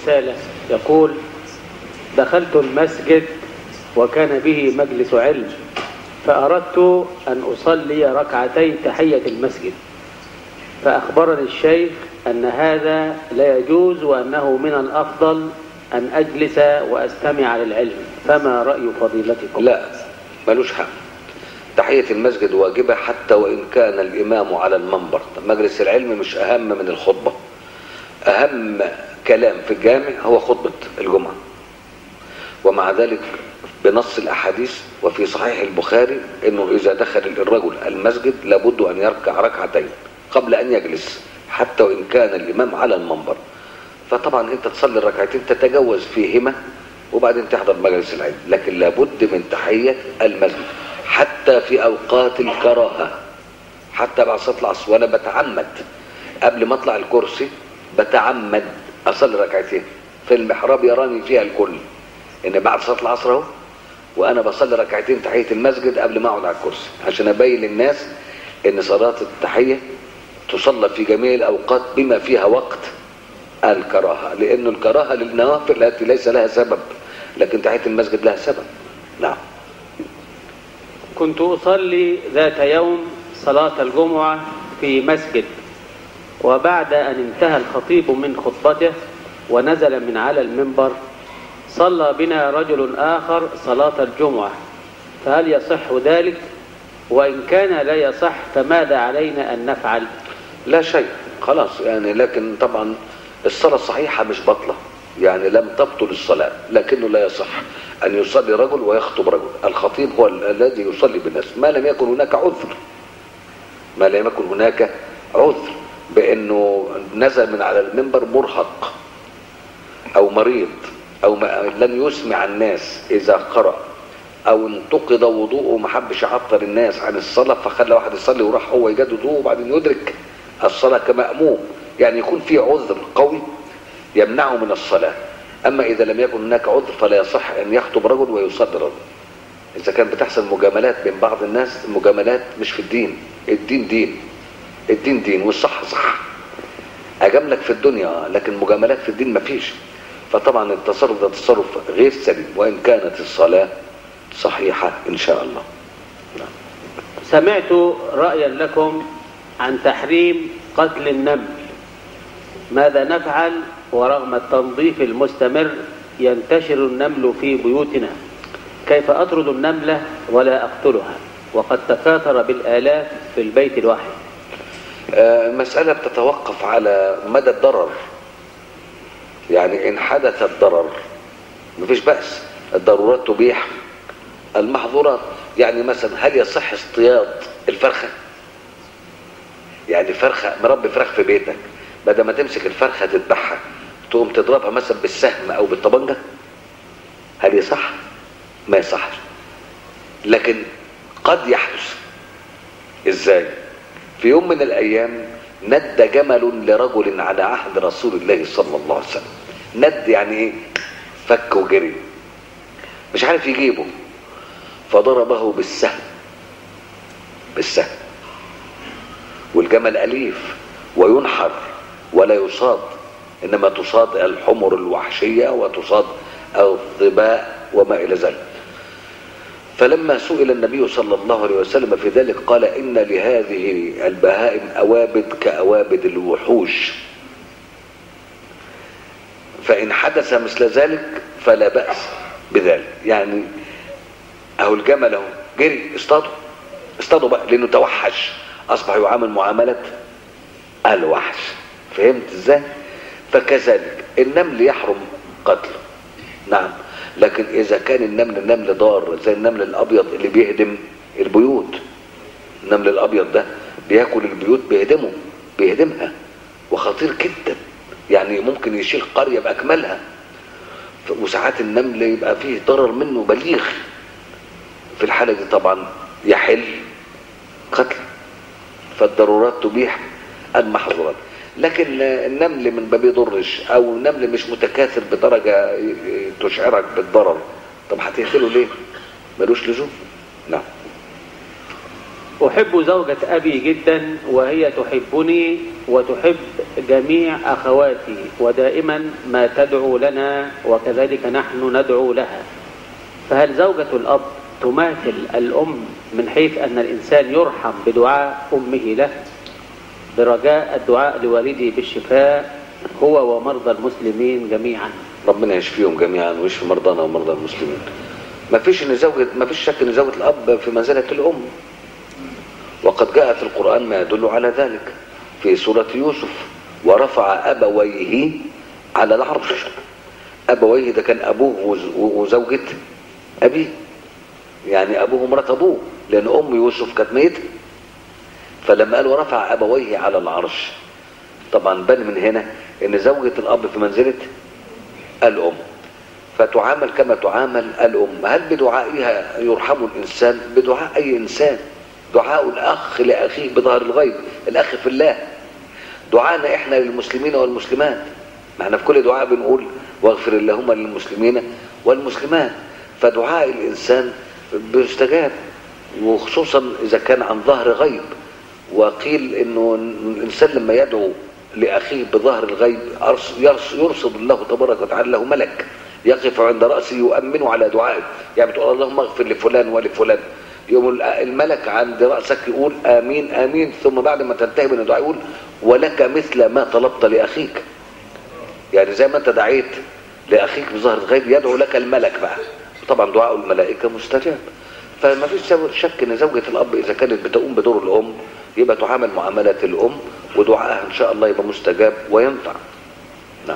رسالة يقول دخلت المسجد وكان به مجلس علم فأردت أن أصلي ركعتي تحية المسجد فأخبرني الشيخ أن هذا لا يجوز وأنه من الأفضل أن أجلس وأستمع للعلم فما رأي فضيلتكم لا ملوش حق تحية المسجد واجبة حتى وإن كان الإمام على المنبر مجلس العلم مش أهم من الخطبة أهم كلام في الجامع هو خطبة الجمعة ومع ذلك بنص الأحاديث وفي صحيح البخاري أنه إذا دخل الرجل المسجد لابد أن يركع ركعتين قبل أن يجلس حتى وإن كان الإمام على المنبر فطبعا أنت تصلي الركعتين تتجوز فيهما وبعدين تحضر مجلس العلم لكن لابد من تحية المسجد حتى في أوقات الكراهة حتى بعد صلاة العصر وأنا بتعمد قبل ما أطلع الكرسي بتعمد أصلي ركعتين في المحراب يراني فيها الكل إن بعد صلاة العصر أهو وأنا بصلي ركعتين تحية المسجد قبل ما أقعد على الكرسي عشان أبين للناس إن صلاة التحية تصلى في جميع الأوقات بما فيها وقت الكراهة لأن الكراهة للنوافل التي ليس لها سبب لكن تحية المسجد لها سبب نعم كنت أصلي ذات يوم صلاة الجمعة في مسجد وبعد أن انتهى الخطيب من خطبته ونزل من على المنبر صلى بنا رجل آخر صلاة الجمعة فهل يصح ذلك وإن كان لا يصح فماذا علينا أن نفعل لا شيء خلاص يعني لكن طبعا الصلاة الصحيحة مش بطلة يعني لم تبطل الصلاة لكنه لا يصح أن يصلي رجل ويخطب رجل الخطيب هو ال- الذي يصلي بالناس ما لم يكن هناك عذر ما لم يكن هناك عذر بأنه نزل من على المنبر مرهق أو مريض أو ما لن يسمع الناس إذا قرأ أو انتقض وضوءه ما حبش يعطل الناس عن الصلاة فخلى واحد يصلي وراح هو يجدد وضوءه وبعدين يدرك الصلاة كمأموم يعني يكون في عذر قوي يمنعه من الصلاة أما إذا لم يكن هناك عذر فلا يصح أن يخطب رجل ويصلي رجل إذا كان بتحصل مجاملات بين بعض الناس المجاملات مش في الدين الدين دين الدين دين والصح صح أجاملك في الدنيا لكن مجاملات في الدين مفيش فطبعا التصرف ده تصرف غير سليم وإن كانت الصلاة صحيحة إن شاء الله سمعت رأيا لكم عن تحريم قتل النمل ماذا نفعل ورغم التنظيف المستمر ينتشر النمل في بيوتنا كيف أطرد النملة ولا أقتلها وقد تكاثر بالآلاف في البيت الواحد آه، المسألة بتتوقف على مدى الضرر يعني إن حدث الضرر مفيش بأس الضرورات تبيح المحظورات يعني مثلا هل يصح اصطياد الفرخة يعني فرخة مربي فراخ في بيتك بدل ما تمسك الفرخة تذبحها تقوم تضربها مثلا بالسهم أو بالطبنجة هل يصح ما يصحش لكن قد يحدث ازاي في يوم من الايام ند جمل لرجل على عهد رسول الله صلى الله عليه وسلم ند يعني ايه فك وجري مش عارف يجيبه فضربه بالسهم بالسهم والجمل اليف وينحر ولا يصاد انما تصاد الحمر الوحشيه وتصاد الظباء وما الى ذلك فلما سئل النبي صلى الله عليه وسلم في ذلك قال إن لهذه البهائم أوابد كأوابد الوحوش فإن حدث مثل ذلك فلا بأس بذلك يعني أهو الجمل أهو جري اصطادوا اصطادوا بقى لأنه توحش أصبح يعامل معاملة الوحش فهمت ازاي؟ فكذلك النمل يحرم قتله نعم لكن اذا كان النمل نمل ضار زي النمل الابيض اللي بيهدم البيوت النمل الابيض ده بياكل البيوت بيهدمه بيهدمها وخطير جدا يعني ممكن يشيل قرية باكملها ف- وساعات النمل يبقى فيه ضرر منه بليغ في الحالة دي طبعا يحل قتل فالضرورات تبيح المحظورات لكن النمل من ما بيضرش او النمل مش متكاثر بدرجه تشعرك بالضرر طب هتقتله ليه ملوش لزوم نعم أحب زوجة أبي جدا وهي تحبني وتحب جميع أخواتي ودائما ما تدعو لنا وكذلك نحن ندعو لها فهل زوجة الأب تماثل الأم من حيث أن الإنسان يرحم بدعاء أمه له برجاء الدعاء لوالدي بالشفاء هو ومرضى المسلمين جميعا ربنا يشفيهم جميعا ويشفي مرضانا ومرضى المسلمين ما فيش ان زوجة ما فيش شك ان زوجة الاب في منزلة الام وقد جاء في القرآن ما يدل على ذلك في سورة يوسف ورفع أبويه على العرش أبويه ده كان أبوه وز- وزوجة أبيه يعني أبوه مرات أبوه لأن أم يوسف كانت ميتة فلما قال ورفع أبويه على العرش طبعا بان من هنا ان زوجة الاب في منزلة الام فتعامل كما تعامل الام هل بدعائها يرحم الانسان بدعاء اي انسان دعاء الاخ لاخيه بظهر الغيب الاخ في الله دعاءنا احنا للمسلمين والمسلمات ما احنا في كل دعاء بنقول واغفر اللهم للمسلمين والمسلمات فدعاء الانسان بيستجاب وخصوصا اذا كان عن ظهر غيب وقيل انه الانسان لما يدعو لاخيه بظهر الغيب أرس- يرس- يرصد الله تبارك وتعالى له ملك يقف عند راسه يؤمن على دعائه يعني بتقول اللهم اغفر لفلان ولفلان يوم ال- الملك عند راسك يقول امين امين ثم بعد ما تنتهي من الدعاء يقول ولك مثل ما طلبت لاخيك يعني زي ما انت دعيت لاخيك بظهر الغيب يدعو لك الملك بقى طبعا دعاء الملائكه مستجاب فما فيش سو- شك ان زوجة الاب اذا كانت بتقوم بدور الام يبقى تعامل معاملة الام ودعائها ان شاء الله يبقى مستجاب وينفع نعم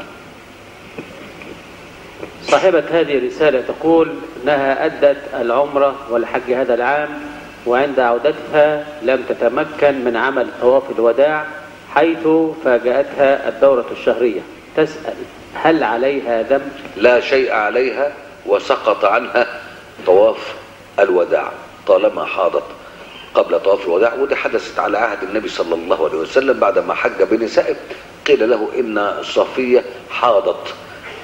صاحبة هذه الرسالة تقول أنها أدت العمرة والحج هذا العام وعند عودتها لم تتمكن من عمل طواف الوداع حيث فاجأتها الدورة الشهرية تسأل هل عليها ذنب؟ لا شيء عليها وسقط عنها طواف الوداع طالما حاضت قبل طواف الوداع ودي حدثت على عهد النبي صلى الله عليه وسلم بعدما حج بنسائه قيل له ان صفيه حاضت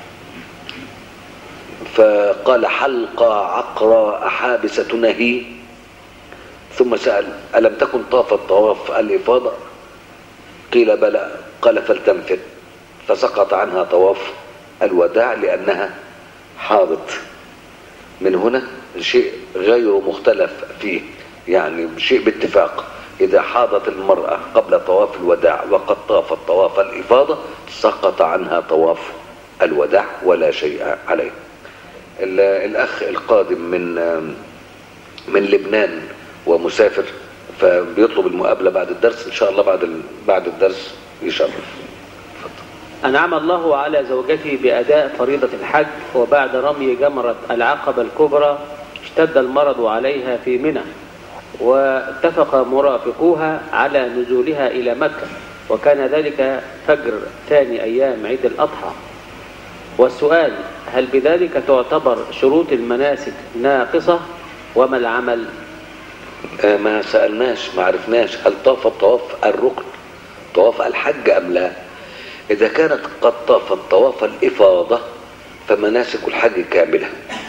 فقال حلقة عقرى أحابس تنهي ثم سأل ألم تكن طافت طواف الإفاضة قيل بلى قال فلتنفذ فسقط عنها طواف الوداع لأنها حاضت من هنا شيء غير مختلف فيه يعني شيء باتفاق إذا حاضت المرأة قبل طواف الوداع وقد طافت طواف الإفاضة سقط عنها طواف الوداع ولا شيء عليه ال- الأخ القادم من من لبنان ومسافر فبيطلب المقابلة بعد الدرس إن شاء الله بعد ال- بعد الدرس يشرف أنعم الله على زوجتي بأداء فريضة الحج وبعد رمي جمرة العقبة الكبرى اشتد المرض عليها في منى واتفق مرافقوها على نزولها إلى مكة وكان ذلك فجر ثاني أيام عيد الأضحى والسؤال هل بذلك تعتبر شروط المناسك ناقصة وما العمل آه، ما سألناش ما عرفناش هل طافت طواف الركن طواف الحج أم لا إذا كانت قد طافت طواف الإفاضة فمناسك الحج كاملة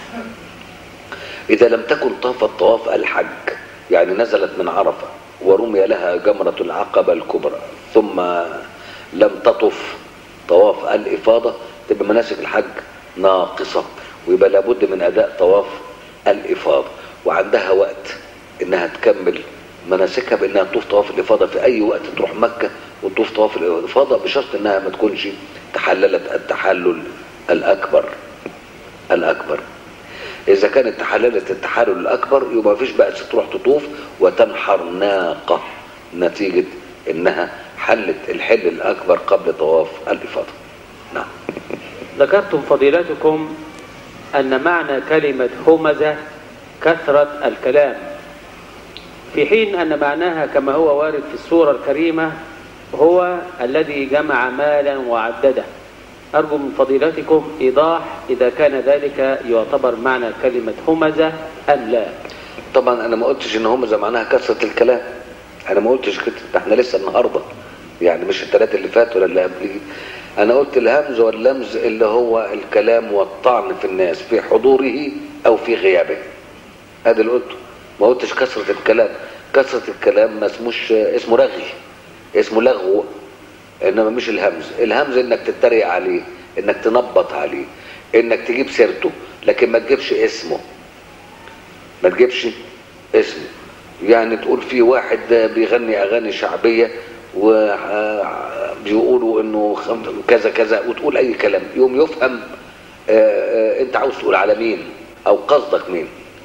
إذا لم تكن طافت طواف الحج يعني نزلت من عرفة ورمي لها جمرة العقبة الكبرى ثم لم تطف طواف الإفاضة تبقى مناسك الحج ناقصة ويبقى لابد من أداء طواف الإفاضة وعندها وقت إنها تكمل مناسكها بإنها تطوف طواف الإفاضة في أي وقت تروح مكة وتطوف طواف الإفاضة بشرط إنها ما تكونش تحللت التحلل الأكبر الأكبر إذا كانت تحللت التحلل الأكبر يبقى مفيش بأس تروح تطوف وتنحر ناقة نتيجة إنها حلت الحل الأكبر قبل طواف الإفاضة نعم ذكرتم فضيلتكم أن معنى كلمة همزة كثرة الكلام في حين أن معناها كما هو وارد في السورة الكريمة هو الذي جمع مالا وعدده أرجو من فضيلتكم إيضاح إذا كان ذلك يعتبر معنى كلمة همزة أم لا طبعا انا ما قلتش ان هم زي معناها كثره الكلام انا ما قلتش كده ده احنا لسه النهارده يعني مش الثلاثه اللي فات ولا اللي قبليه انا قلت الهمز واللمز اللي هو الكلام والطعن في الناس في حضوره او في غيابه هذا اللي قلته ما قلتش كثره الكلام كثرة الكلام ما اسموش اسمه رغي اسمه لغو انما مش الهمز الهمز انك تتريق عليه انك تنبط عليه انك تجيب سيرته لكن ما تجيبش اسمه ما تجيبش اسمه يعني تقول في واحد بيغني اغاني شعبيه وبيقولوا انه خم- كذا كذا وتقول اي كلام يوم يفهم آه، آه، انت عاوز تقول على مين او قصدك مين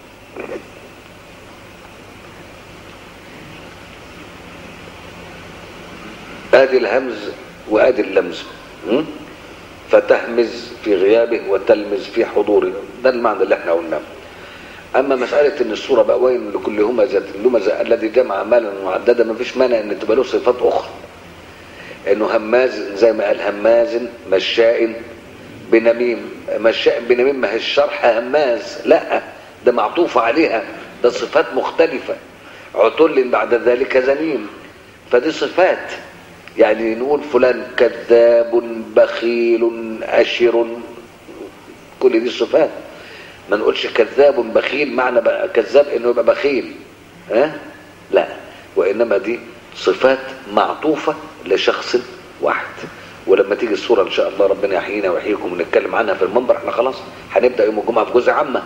ادي الهمز وادي اللمز م? فتهمز في غيابه وتلمز في حضوره ده المعنى اللي احنا قلناه اما مساله ان الصوره بقى وين لكل همزه لمزه الذي جمع مالا معددا ما فيش مانع ان تبقى له صفات اخرى انه هماز زي ما قال هماز مشاء بنميم مشاء بنميم ما هي الشرح هماز لا ده معطوف عليها ده صفات مختلفه عتل بعد ذلك زنيم فدي صفات يعني نقول فلان كذاب بخيل أشر كل دي صفات ما نقولش كذاب بخيل معنى بقى كذاب انه يبقى بخيل ها لا وانما دي صفات معطوفه لشخص واحد ولما تيجي الصوره ان شاء الله ربنا يحيينا ويحييكم ونتكلم عنها في المنبر احنا خلاص هنبدا يوم الجمعه في جزء عامه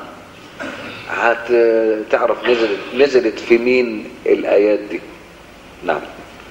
هتعرف نزلت نزلت في مين الايات دي نعم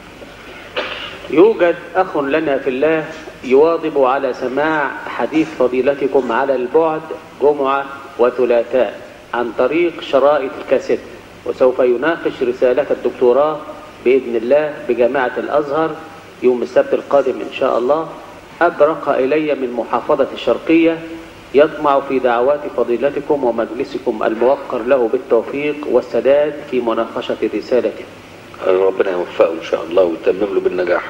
يوجد أخ لنا في الله يواظب على سماع حديث فضيلتكم على البعد جمعة وثلاثاء عن طريق شرائط الكاسيت وسوف يناقش رسالة الدكتوراه بإذن الله بجامعة الأزهر يوم السبت القادم إن شاء الله أبرق إلي من محافظة الشرقية يطمع في دعوات فضيلتكم ومجلسكم الموقر له بالتوفيق والسداد في مناقشة رسالته ربنا يوفقه ان شاء الله ويتمم له بالنجاح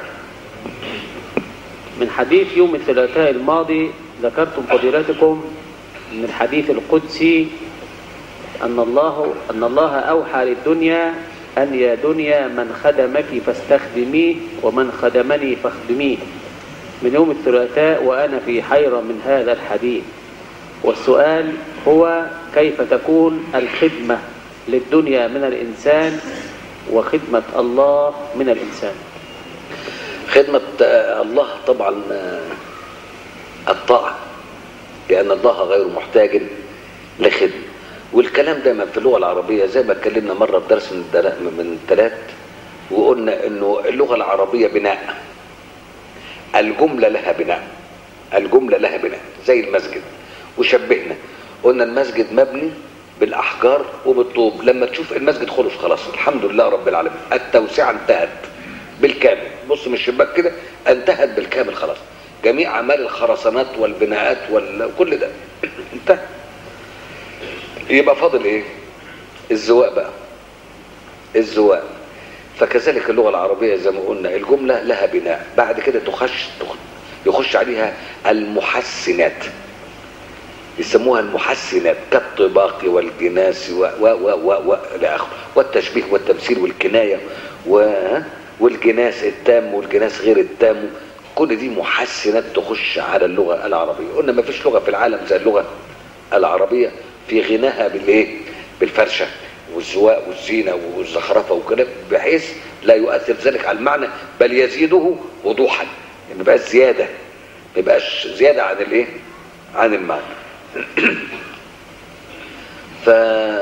من حديث يوم الثلاثاء الماضي ذكرتم فضيلتكم من الحديث القدسي أن الله أن الله أوحى للدنيا أن يا دنيا من خدمك فاستخدميه ومن خدمني فاخدميه من يوم الثلاثاء وأنا في حيرة من هذا الحديث والسؤال هو كيف تكون الخدمة للدنيا من الإنسان وخدمة الله من الإنسان خدمة آه، الله طبعا آه، الطاعة لأن الله غير محتاج لخدمة والكلام دايما في اللغة العربية زي ما اتكلمنا مرة في درس من الدلا- من ثلاث وقلنا انه اللغة العربية بناء الجملة لها بناء الجملة لها بناء زي المسجد وشبهنا قلنا المسجد مبني بالأحجار وبالطوب لما تشوف المسجد خلص خلاص الحمد لله رب العالمين التوسعة انتهت بالكامل بص من الشباك كده انتهت بالكامل خلاص جميع اعمال الخرسانات والبناءات وكل ده انتهى يبقى فاضل ايه الزواء بقى الزواء فكذلك اللغه العربيه زي ما قلنا الجمله لها بناء بعد كده تخش يخش عليها المحسنات يسموها المحسنات كالطباق والجناس و و و و و إلى آخره والتشبيه والتمثيل والكناية و والجناس التام والجناس غير التام كل دي محسنات تخش على اللغة العربية قلنا ما فيش لغة في العالم زي اللغة العربية في غناها بالايه بالفرشة والزواء والزينة والزخرفة وكده بحيث لا يؤثر ذلك على المعنى بل يزيده وضوحا ما يبقاش زيادة ما يبقاش زيادة عن الايه عن المعنى ف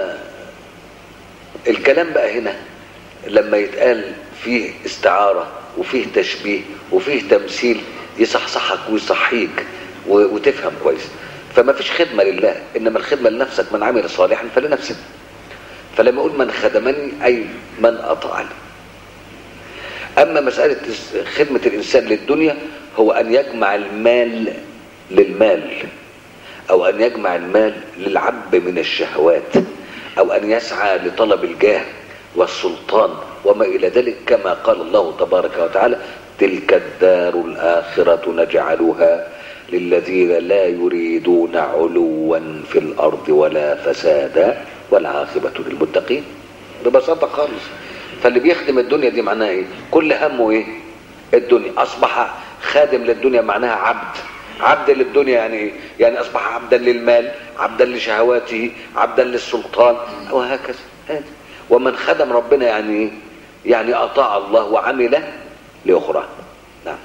الكلام بقى هنا لما يتقال فيه استعارة وفيه تشبيه وفيه تمثيل يصحصحك ويصحيك و- وتفهم كويس فما فيش خدمة لله إنما الخدمة لنفسك من عمل صالحا فلنفسه فلما يقول من خدمني أي من أطاعني أما مسألة خدمة الإنسان للدنيا هو أن يجمع المال للمال أو أن يجمع المال للعب من الشهوات أو أن يسعى لطلب الجاه والسلطان وما إلى ذلك كما قال الله تبارك وتعالى تلك الدار الآخرة نجعلها للذين لا يريدون علوا في الأرض ولا فسادا والعاقبة للمتقين ببساطة خالص فاللي بيخدم الدنيا دي معناها ايه كل همه ايه الدنيا اصبح خادم للدنيا معناها عبد عبد للدنيا يعني ايه يعني اصبح عبدا للمال عبدا لشهواته عبدا للسلطان وهكذا هذا. ومن خدم ربنا يعني ايه يعني اطاع الله وعمل لاخرى نعم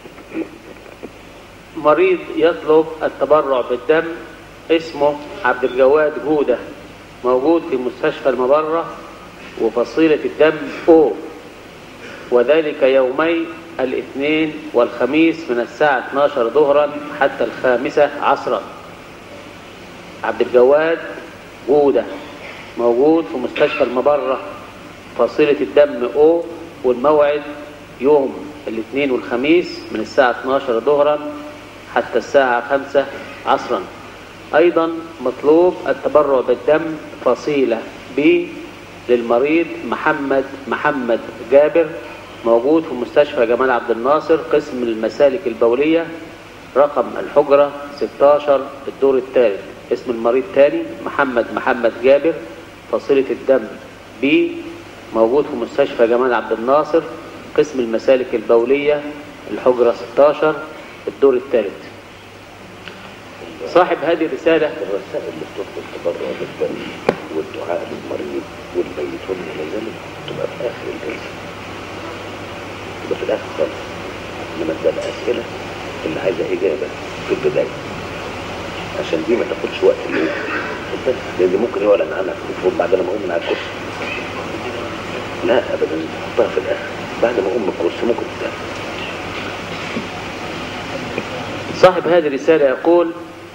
مريض يطلب التبرع بالدم اسمه عبد الجواد جودة موجود في مستشفى المبرة وفصيلة الدم O وذلك يومي الاثنين والخميس من الساعة 12 ظهرا حتى الخامسة عصرا عبد الجواد جودة موجود في مستشفى المبرة فصيلة الدم O والموعد يوم الاثنين والخميس من الساعة 12 ظهرا حتى الساعة 5 عصرا أيضا مطلوب التبرع بالدم فصيلة B للمريض محمد محمد جابر موجود في مستشفى جمال عبد الناصر قسم المسالك البولية رقم الحجرة 16 الدور الثالث اسم المريض تاني محمد محمد جابر فصيلة الدم B موجود في مستشفى جمال عبد الناصر قسم المسالك البولية الحجرة 16 الدور الثالث صاحب هذه الرسالة الرسائل اللي بتطلب تبرع بالدم والدعاء للمريض والميت وما الى ذلك تبقى في اخر الجلسه تبقى في الاخر خالص انما ده الاسئله اللي عايزه اجابه في البدايه عشان دي ما تاخدش وقت اليوم لان دي ممكن يعلن عنها في التليفون بعد ما اقوم من على الكرسي لا ابدا حطها في الاخر بعد ما اقوم من الكرسي ممكن تتقال صاحب هذه الرسالة يقول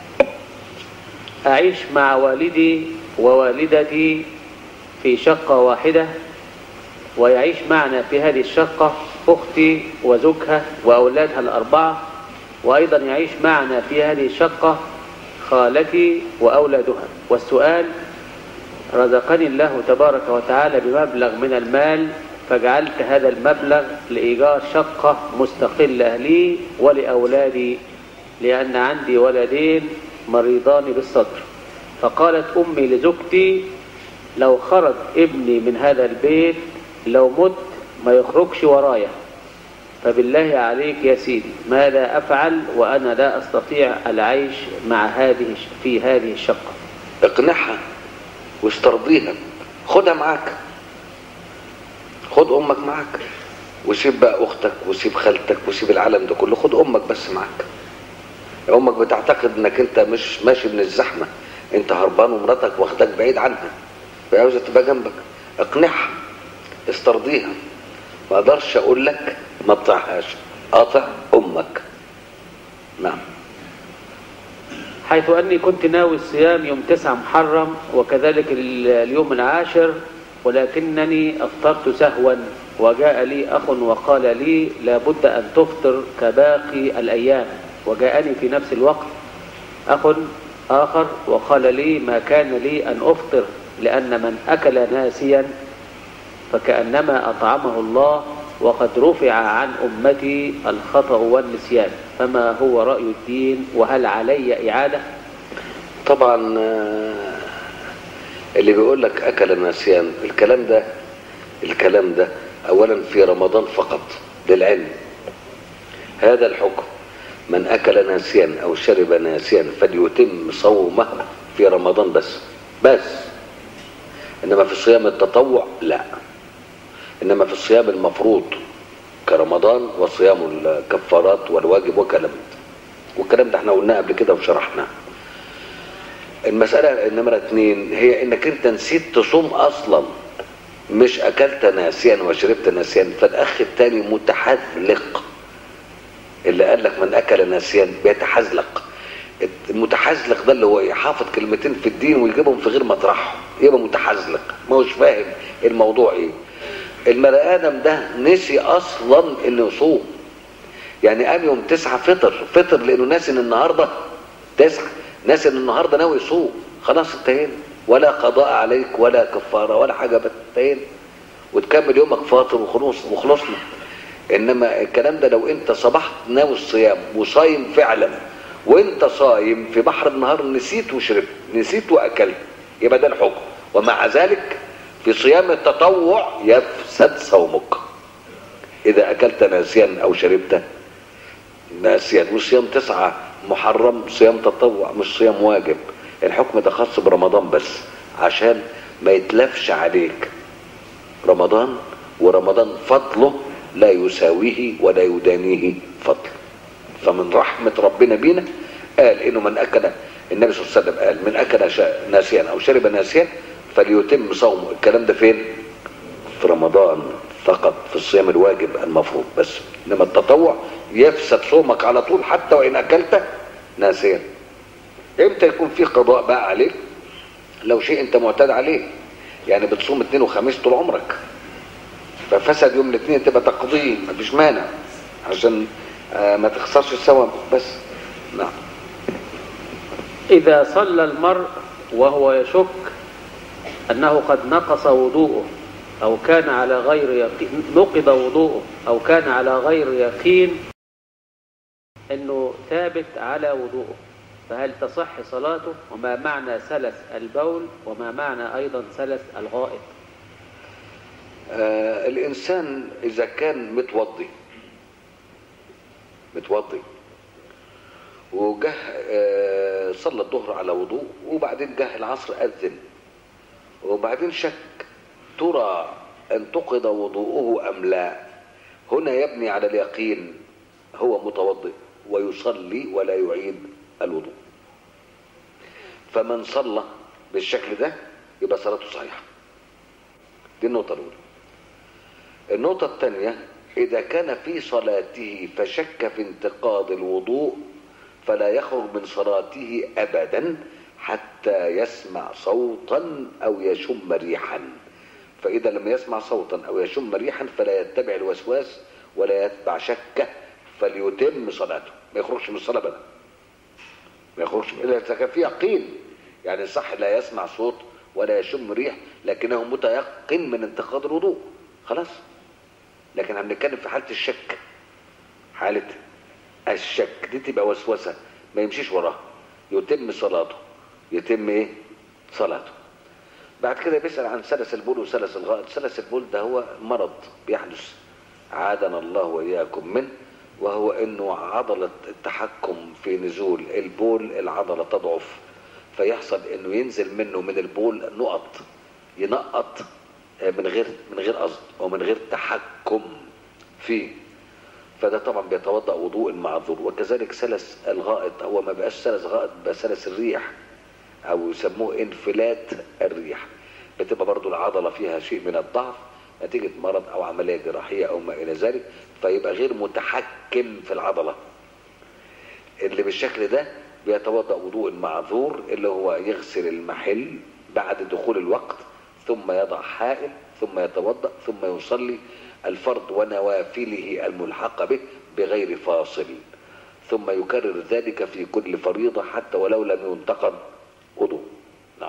أعيش مع والدي ووالدتي في شقة واحدة ويعيش معنا في هذه الشقة أختي وزوجها وأولادها الأربعة وأيضا يعيش معنا في هذه الشقة خالتي وأولادها والسؤال رزقني الله تبارك وتعالى بمبلغ من المال فجعلت هذا المبلغ لإيجار شقة مستقلة لي ولأولادي لأن عندي ولدين مريضان بالصدر فقالت أمي لزوجتي لو خرج ابني من هذا البيت لو مت ما يخرجش ورايا فبالله عليك يا سيدي ماذا أفعل وأنا لا أستطيع العيش مع هذه في هذه الشقة اقنعها واسترضيها خدها معاك خد امك معاك وسيب بقى اختك وسيب خالتك وسيب العالم ده كله خد امك بس معاك امك بتعتقد انك انت مش ماشي من الزحمه انت هربان ومراتك واخداك بعيد عنها فعاوزه تبقى جنبك اقنعها استرضيها ما اقدرش اقول لك ما تطيعهاش قاطع امك نعم حيث أني كنت ناوي الصيام يوم تسعة محرم وكذلك ال- اليوم العاشر ولكنني أفطرت سهوا وجاء لي أخ وقال لي لابد أن تفطر كباقي الأيام وجاءني في نفس الوقت أخ آخر وقال لي ما كان لي أن أفطر لأن من أكل ناسيا فكأنما أطعمه الله وقد رفع عن أمتي الخطأ والنسيان فما هو رأي الدين وهل علي إعادة طبعا آه، اللي بيقول لك اكل ناسيان الكلام ده الكلام ده اولا في رمضان فقط للعلم هذا الحكم من اكل ناسيا او شرب ناسيا فليتم صومه في رمضان بس بس انما في صيام التطوع لا انما في الصيام المفروض كرمضان وصيام الكفارات والواجب وكلام ده. والكلام ده احنا قلناه قبل كده وشرحناه المسألة نمرة اتنين هي انك انت نسيت تصوم اصلا مش اكلت ناسيا وشربت ناسيا فالاخ التاني متحذلق اللي قال لك من اكل ناسيا بيتحزلق المتحزلق ده اللي هو يحافظ كلمتين في الدين ويجيبهم في غير مطرحهم يبقى متحزلق ما هوش فاهم الموضوع ايه البني ادم ده نسي اصلا انه يصوم يعني قام يوم تسعة فطر فطر لانه ناسي ان النهارده تسعة ناسي ان النهارده ناوي يصوم خلاص انتهينا ولا قضاء عليك ولا كفاره ولا حاجه بس انتهينا وتكمل يومك فاطر وخلص وخلصنا انما الكلام ده لو انت صبحت ناوي الصيام وصايم فعلا وانت صايم في بحر النهار نسيت وشربت نسيت واكلت يبقى ده الحكم ومع ذلك في صيام التطوع يفسد صومك اذا اكلت ناسيا او شربت ناسيا وصيام تسعة محرم صيام تطوع مش صيام واجب الحكم ده خاص برمضان بس عشان ما يتلفش عليك رمضان ورمضان فضله لا يساويه ولا يدانيه فضل فمن رحمة ربنا بينا قال انه من اكل النبي صلى الله عليه وسلم قال من اكل شا- ناسيا او شرب ناسيا فليتم صومه الكلام ده فين في رمضان فقط في الصيام الواجب المفروض بس انما التطوع يفسد صومك على طول حتى وان اكلت ناسيا امتى يكون في قضاء بقى عليك لو شيء انت معتاد عليه يعني بتصوم اثنين وخميس طول عمرك ففسد يوم الاثنين تبقى تقضيه مفيش مانع عشان آه، ما تخسرش الثواب بس نعم إذا صلى المرء وهو يشك أنه قد نقص وضوءه أو كان على غير يقين نقض وضوءه أو كان على غير يقين أنه ثابت على وضوءه فهل تصح صلاته وما معنى سلس البول وما معنى أيضا سلس الغائط آه الإنسان إذا كان متوضي متوضي وجه آه صلى الظهر على وضوء وبعدين جه العصر أذن وبعدين شك ترى أن تقض وضوءه أم لا هنا يبني على اليقين هو متوضئ ويصلي ولا يعيد الوضوء فمن صلى بالشكل ده يبقى صلاته صحيحه دي النقطة الأولى النقطة الثانية إذا كان في صلاته فشك في انتقاض الوضوء فلا يخرج من صلاته أبدا حتى يسمع صوتا أو يشم ريحا فإذا لم يسمع صوتا أو يشم ريحا فلا يتبع الوسواس ولا يتبع شكه فليتم صلاته ما يخرجش من الصلاة أبدا ما يخرجش الا اذا كان في يقين يعني صح لا يسمع صوت ولا يشم ريح لكنه متيقن من انتقاض الوضوء خلاص لكن عم نتكلم في حاله الشك حاله الشك دي تبقى وسوسه ما يمشيش وراها يتم صلاته يتم ايه صلاته بعد كده بيسال عن سلس البول وسلس الغائط سلس البول ده هو مرض بيحدث عادنا الله واياكم منه وهو انه عضله التحكم في نزول البول العضله تضعف فيحصل انه ينزل منه من البول نقط ينقط من غير من غير قصد ومن غير تحكم فيه فده طبعا بيتوضا وضوء المعذور وكذلك سلس الغائط هو ما بقاش سلس غائط بقى سلس الريح او يسموه انفلات الريح بتبقى برضو العضله فيها شيء من الضعف نتيجه مرض او عمليه جراحيه او ما الى ذلك فيبقى غير متحكم في العضله اللي بالشكل ده بيتوضا وضوء المعذور اللي هو يغسل المحل بعد دخول الوقت ثم يضع حائل ثم يتوضا ثم يصلي الفرض ونوافله الملحقه به بغير فاصل ثم يكرر ذلك في كل فريضه حتى ولو لم ينتقد وضوء نعم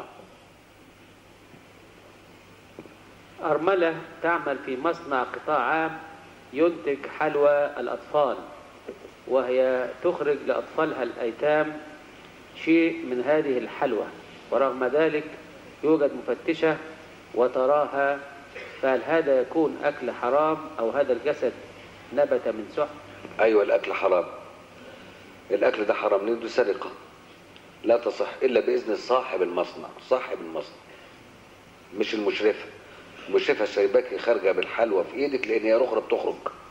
أرملة تعمل في مصنع قطاع عام ينتج حلوى الأطفال وهي تخرج لأطفالها الأيتام شيء من هذه الحلوى ورغم ذلك يوجد مفتشة وتراها فهل هذا يكون أكل حرام أو هذا الجسد نبت من سحت ايوه الاكل حرام الاكل ده حرام لانه سرقه لا تصح الا باذن صاحب المصنع صاحب المصنع مش المشرفه المشرفه سايباكي خارجه بالحلوى في ايدك لان هي اخرى بتخرج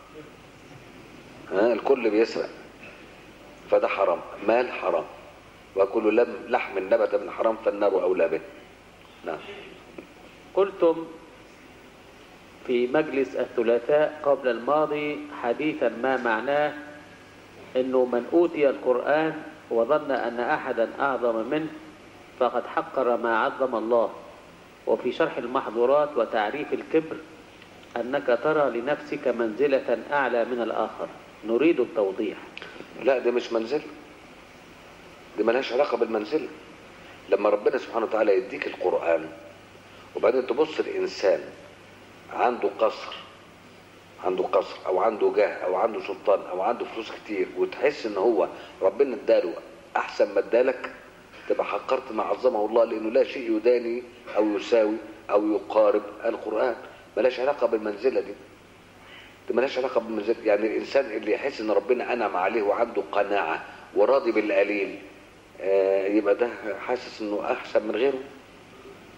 ها الكل بيسرق فده حرام مال حرام وكل لم لحم نبت من حرام فالنار اولى به نعم قلتم في مجلس الثلاثاء قبل الماضي حديثا ما معناه انه من اوتي القران وظن ان احدا اعظم منه فقد حقر ما عظم الله وفي شرح المحظورات وتعريف الكبر انك ترى لنفسك منزله اعلى من الاخر نريد التوضيح لا دي مش منزل دي ملهاش علاقة بالمنزلة لما ربنا سبحانه وتعالى يديك القرآن وبعدين تبص الإنسان عنده قصر عنده قصر أو عنده جاه أو عنده سلطان أو عنده فلوس كتير وتحس إن هو ربنا اداله أحسن ما ادالك تبقى حقرت ما عظمه الله لأنه لا شيء يداني أو يساوي أو يقارب القرآن ملهاش علاقة بالمنزلة دي دي ملهاش علاقه بالمزاج يعني الانسان اللي يحس ان ربنا انعم عليه وعنده قناعه وراضي بالقليل آه يبقى ده حاسس انه احسن من غيره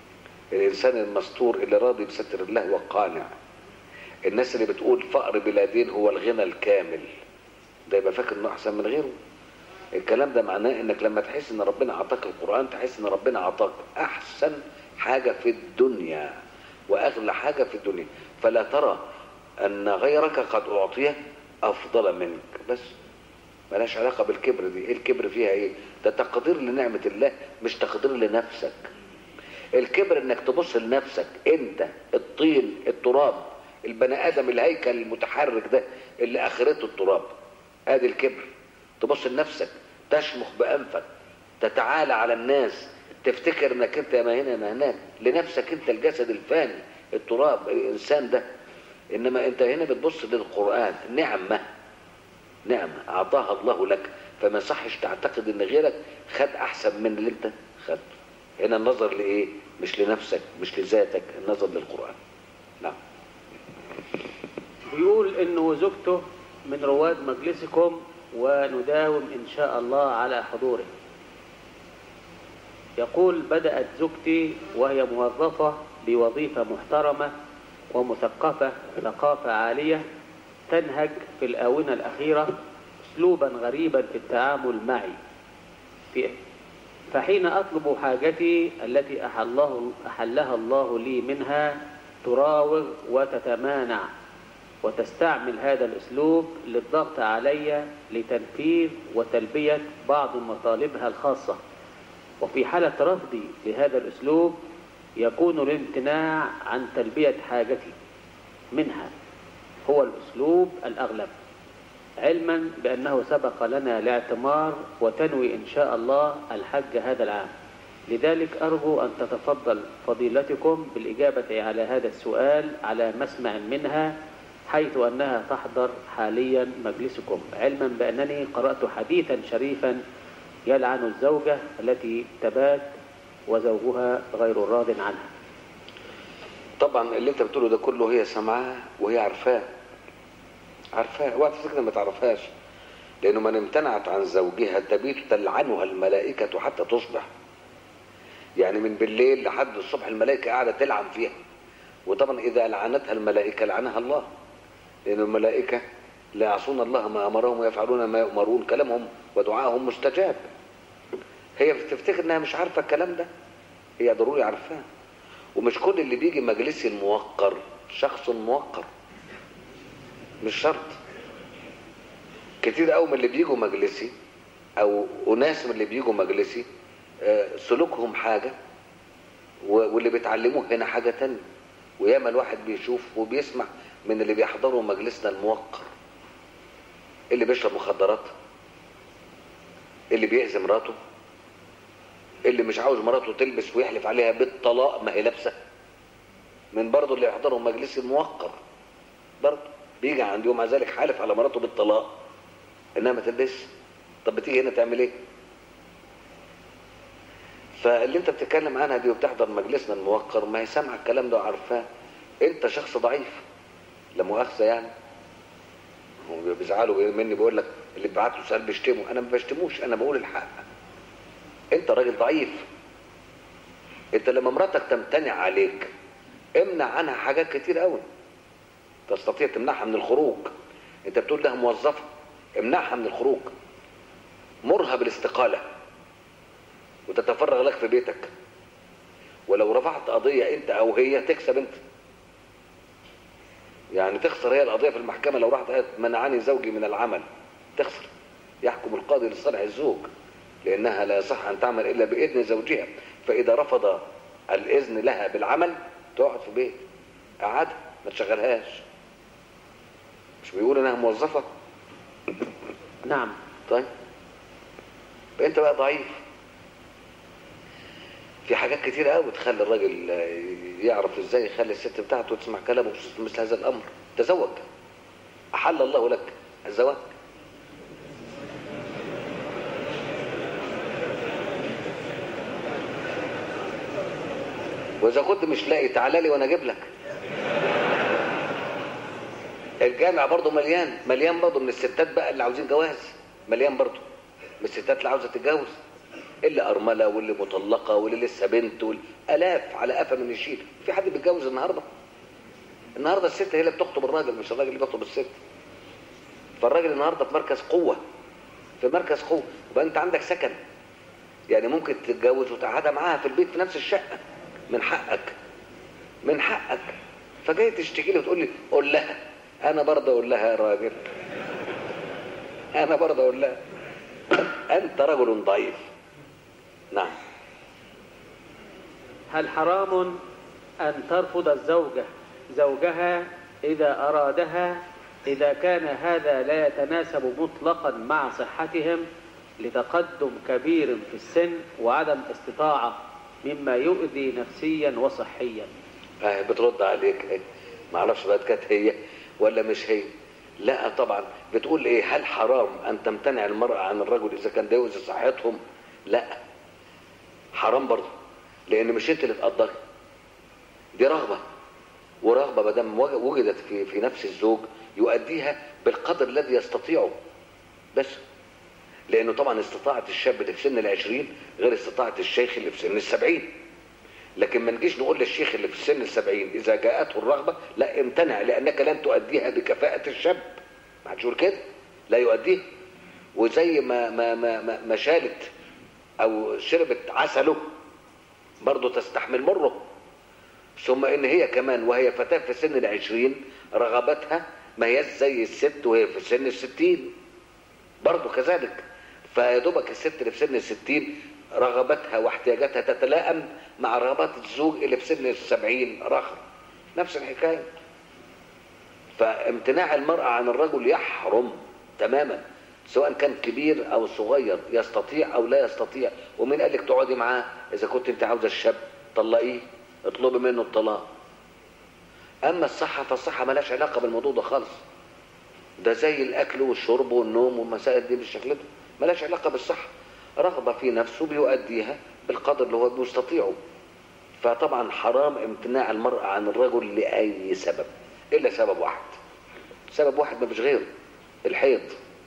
الانسان المستور اللي راضي بستر الله وقانع الناس اللي بتقول فقر بلادين هو الغنى الكامل ده يبقى فاكر انه احسن من غيره الكلام ده معناه انك لما تحس ان ربنا اعطاك القران تحس ان ربنا اعطاك احسن حاجه في الدنيا واغلى حاجه في الدنيا فلا ترى ان غيرك قد اعطي افضل منك بس ملهاش علاقه بالكبر دي ايه الكبر فيها ايه ده تقدير لنعمه الله مش تقدير لنفسك الكبر انك تبص لنفسك انت الطين التراب البني ادم الهيكل المتحرك ده اللي اخرته التراب ادي الكبر تبص لنفسك تشمخ بانفك تتعالى على الناس تفتكر انك انت ما هنا ما هناك لنفسك انت الجسد الفاني التراب الانسان ده انما انت هنا بتبص للقران نعمه نعمه اعطاها الله لك فما صحش تعتقد ان غيرك خد احسن من اللي انت خدته هنا النظر لايه مش لنفسك مش لذاتك النظر للقران نعم بيقول انه زوجته من رواد مجلسكم ونداوم ان شاء الله على حضوره يقول بدأت زوجتي وهي موظفة بوظيفة محترمة ومثقفة ثقافة عالية تنهج في الآونة الأخيرة أسلوبا غريبا في التعامل معي في فحين أطلب حاجتي التي أحله أحلها الله لي منها تراوغ وتتمانع وتستعمل هذا الأسلوب للضغط علي لتنفيذ وتلبية بعض مطالبها الخاصة وفي حالة رفضي لهذا الأسلوب يكون الامتناع عن تلبية حاجتي منها هو الأسلوب الأغلب علما بأنه سبق لنا الاعتمار وتنوي إن شاء الله الحج هذا العام لذلك أرجو أن تتفضل فضيلتكم بالإجابة على هذا السؤال على مسمع منها حيث أنها تحضر حاليا مجلسكم علما بأنني قرأت حديثا شريفا يلعن الزوجة التي تبات وزوجها غير راض عنها طبعا اللي انت بتقوله ده كله هي سامعاه وهي عارفاه عارفاه اوعى تفتكر ما تعرفهاش لانه من امتنعت عن زوجها تبيت تلعنها الملائكه حتى تصبح يعني من بالليل لحد الصبح الملائكه قاعده تلعن فيها وطبعا اذا لعنتها الملائكه لعنها الله لان الملائكه لا يعصون الله ما امرهم ويفعلون ما يؤمرون كلامهم ودعائهم مستجاب هي بتفتكر انها مش عارفه الكلام ده هي ضروري عارفاه ومش كل اللي بيجي مجلسي الموقر شخص موقر مش شرط كتير قوي من اللي بيجوا مجلسي او اناس من اللي بيجوا مجلسي آه، سلوكهم حاجه و- واللي بيتعلموه هنا حاجه تانية وياما الواحد بيشوف وبيسمع من اللي بيحضروا مجلسنا الموقر اللي بيشرب مخدرات اللي بيأذي مراته اللي مش عاوز مراته تلبس ويحلف عليها بالطلاق ما هي لابسه من برضه اللي يحضروا مجلس الموقر برضه بيجي عندي ومع ذلك حالف على مراته بالطلاق انها ما تلبسش طب بتيجي هنا تعمل ايه فاللي انت بتتكلم عنها دي وبتحضر مجلسنا الموقر ما هي سامعه الكلام ده وعارفاه انت شخص ضعيف لا مؤاخذه يعني هم بيزعلوا مني بيقول لك اللي بعت له سؤال بيشتمه انا ما بشتموش انا بقول الحق انت راجل ضعيف انت لما مراتك تمتنع عليك امنع عنها حاجات كتير قوي تستطيع تمنعها من الخروج انت بتقول لها موظفه امنعها من الخروج مرها بالاستقاله وتتفرغ لك في بيتك ولو رفعت قضيه انت او هي تكسب انت يعني تخسر هي القضيه في المحكمه لو راحت قالت منعني زوجي من العمل تخسر يحكم القاضي لصالح الزوج لانها لا يصح ان تعمل الا باذن زوجها فاذا رفض الاذن لها بالعمل تقعد في بيت قعدها ما تشغلهاش مش بيقول انها موظفه نعم طيب يبقى انت بقى ضعيف في حاجات كتير قوي تخلي الراجل يعرف ازاي يخلي الست بتاعته تسمع كلامه في مثل هذا الامر تزوج احل الله لك الزواج واذا كنت مش لاقي تعالى لي وانا اجيب لك الجامع برضه مليان مليان برضه من الستات بقى اللي عاوزين جواز مليان برضه من الستات اللي عاوزه تتجوز اللي ارمله واللي مطلقه واللي لسه بنت واللي الاف على قفا من يشيل في حد بيتجوز النهارده النهارده الست هي اللي بتخطب الراجل مش الراجل اللي بيخطب الست فالراجل النهارده في مركز قوه في مركز قوه يبقى انت عندك سكن يعني ممكن تتجوز وتقعدها معاها في البيت في نفس الشقه من حقك من حقك فجاي تشتكي لي وتقول لي قول لها انا برضه اقول لها يا راجل انا برضه اقول لها انت رجل ضعيف نعم هل حرام أن ترفض الزوجة زوجها إذا أرادها إذا كان هذا لا يتناسب مطلقا مع صحتهم لتقدم كبير في السن وعدم استطاعة مما يؤذي نفسيا وصحيا اه بترد عليك ايه ما اعرفش بقى كانت هي ولا مش هي لا طبعا بتقول ايه هل حرام ان تمتنع المرأة عن الرجل اذا كان ده يؤذي صحتهم لا حرام برضه لان مش انت اللي تقدري دي رغبة ورغبة ما دام وجدت في في نفس الزوج يؤديها بالقدر الذي يستطيعه بس لانه طبعا استطاعة الشاب اللي في سن العشرين غير استطاعة الشيخ اللي في سن السبعين لكن ما نجيش نقول للشيخ اللي في السن السبعين اذا جاءته الرغبة لا امتنع لانك لن تؤديها بكفاءة الشاب ما حدش يقول كده لا يؤديها وزي ما ما ما ما, ما شالت او شربت عسله برضه تستحمل مره ثم ان هي كمان وهي فتاة في سن العشرين رغبتها ما هي زي الست وهي في سن الستين برضه كذلك فيا دوبك الست اللي في سن الستين رغبتها واحتياجاتها تتلائم مع رغبات الزوج اللي في سن السبعين رخر نفس الحكاية فامتناع المرأة عن الرجل يحرم تماما سواء كان كبير او صغير يستطيع او لا يستطيع ومين قال لك تقعدي معاه اذا كنت انت عاوزه الشاب طلقيه اطلبي منه الطلاق اما الصحه فالصحه ملهاش علاقه بالموضوع ده خالص ده زي الاكل والشرب والنوم والمسائل دي بالشكل ده ملهاش علاقه بالصحه رغبه في نفسه بيؤديها بالقدر اللي هو بيستطيعه فطبعا حرام امتناع المرأة عن الرجل لأي سبب إلا سبب واحد سبب واحد ما فيش غيره الحيض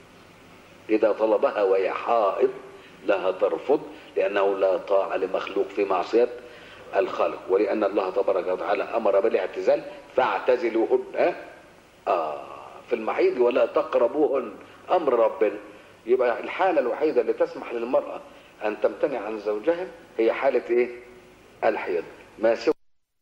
إذا طلبها وهي حائض لها ترفض لأنه لا طاعة لمخلوق في معصية الخالق ولأن الله تبارك وتعالى أمر بالاعتزال فاعتزلوهن آه في المحيض ولا تقربوهن أمر ربنا يبقى الحالة الوحيدة اللي تسمح للمرأة أن تمتنع عن زوجها هي حالة إيه؟ الحيض ما سوى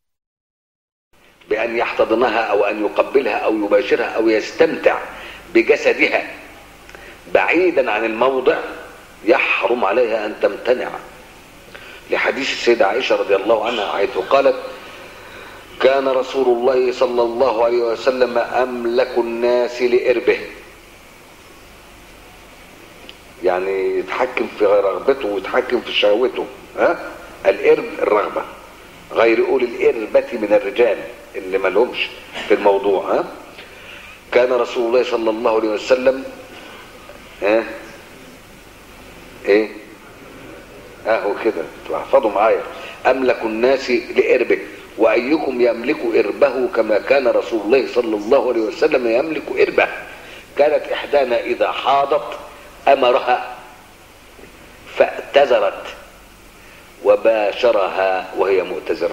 بأن يحتضنها أو أن يقبلها أو يباشرها أو يستمتع بجسدها بعيدا عن الموضع يحرم عليها أن تمتنع لحديث السيدة عائشة رضي الله عنها حيث قالت كان رسول الله صلى الله عليه وسلم أملك الناس لإربه يعني يتحكم في رغبته ويتحكم في شهوته ها الإرب الرغبة غير أولي الإربة من الرجال اللي مالهمش في الموضوع ها كان رسول الله صلى الله عليه وسلم ها ايه اهو كده احفظوا معايا املك الناس لاربه وايكم يملك اربه كما كان رسول الله صلى الله عليه وسلم يملك اربه كانت احدانا اذا حاضت امرها فاعتذرت وباشرها وهي مؤتزره